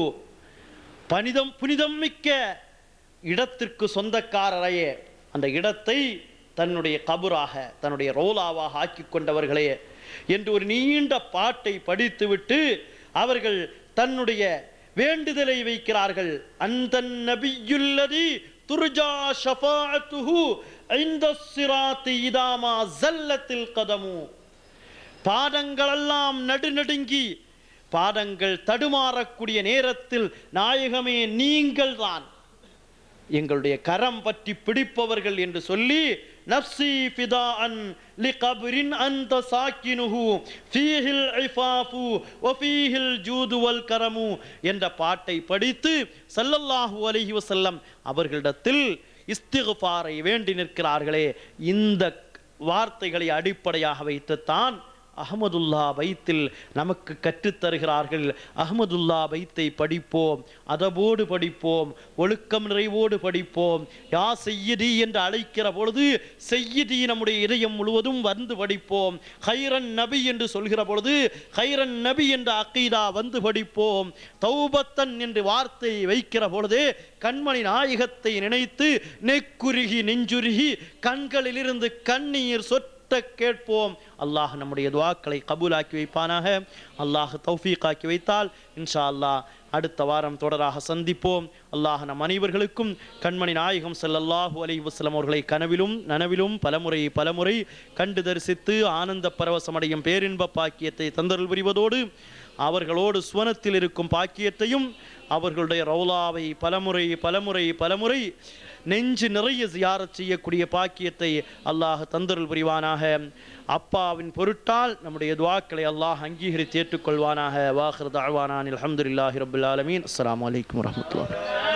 பனிதம் புனிதம் மிக்க இடத்திற்கு சொந்தக்காரரையே அந்த இடத்தை தன்னுடைய கபுராக தன்னுடைய ரோலாவாக ஆக்கி கொண்டவர்களே என்று ஒரு நீண்ட பாட்டை படித்துவிட்டு அவர்கள் தன்னுடைய வேண்டுதலை வைக்கிறார்கள் அந்த நபியுல்லதி துர்ஜா ஷஃபாஅத்துஹு ஐந்த சிராத்தி இதாமா ஜல்லத்தில் கதமு பாதங்களெல்லாம் நடுநடுங்கி பாதங்கள் தடுமாறக்கூடிய நேரத்தில் நாயகமே நீங்கள் தான் எங்களுடைய கரம் பற்றி பிடிப்பவர்கள் என்று சொல்லி நப்சி ஃபிதாஅன் லிகப்ரின் அந்த சாக்கினுஹு ஃபீஹில் இஃபாஃபு வஃபீஹில் ஜூது வல் கரமு என்ற பாட்டை படித்து ஸல்லல்லாஹு அலைஹி வஸல்லம் அவர்களிடத்தில் இஸ்திக்ஃபாரை வேண்டி நிற்கிறார்களே இந்த வார்த்தைகளை அடிப்படையாக வைத்துத்தான் அஹமதுல்லா பைத்தில் நமக்கு கற்றுத் தருகிறார்கள் அஹமதுல்லா பைத்தை படிப்போம் அதபோடு படிப்போம் ஒழுக்கம் நிறைவோடு படிப்போம் யா செய்யதி என்று அழைக்கிற பொழுது செய்யதி நம்முடைய இதயம் முழுவதும் வந்து படிப்போம் ஹைரன் நபி என்று சொல்கிற பொழுது ஹைரன் நபி என்ற அக்கீதா வந்து படிப்போம் தௌபத்தன் என்று வார்த்தை வைக்கிற பொழுது கண்மணி நாயகத்தை நினைத்து நெக்குருகி நெஞ்சுருகி கண்களிலிருந்து கண்ணீர் சொற்ற சொட்ட கேட்போம் அல்லாஹ் நம்முடைய துவாக்களை கபூலாக்கி வைப்பானாக அல்லாஹ் தௌஃபீக்காக்கி வைத்தால் இன்ஷா அல்லாஹ் அடுத்த வாரம் தொடராக சந்திப்போம் அல்லாஹ் நம் அனைவர்களுக்கும் கண்மணி நாயகம் ஸல்லல்லாஹு அலைஹி வஸல்லம் அவர்களை கனவிலும் நனவிலும் பலமுறை பலமுறை கண்டு தரிசித்து ஆனந்த பரவசமடையும் பேரின்ப பாக்கியத்தை தந்தருள் புரிவதோடு அவர்களோடு சுவனத்தில் இருக்கும் பாக்கியத்தையும் அவர்களுடைய ரவுலாவை பலமுறை பலமுறை பலமுறை நெஞ்சு நிறைய ஜியாரத் செய்யக்கூடிய பாக்கியத்தை அல்லாஹ் தந்தருள் புரிவானாக அப்பாவின் பொருட்டால் நம்முடைய துவாக்களை அல்லாஹ் அங்கீகரித்து ஏற்றுக்கொள்வானாக வாஹர் தாழ்வானான் அலமதுல்லாஹி ரபுல் ஆலமீன் அஸ்ஸலாமு அலைக்கும் வரஹ்மத்துல்லாஹி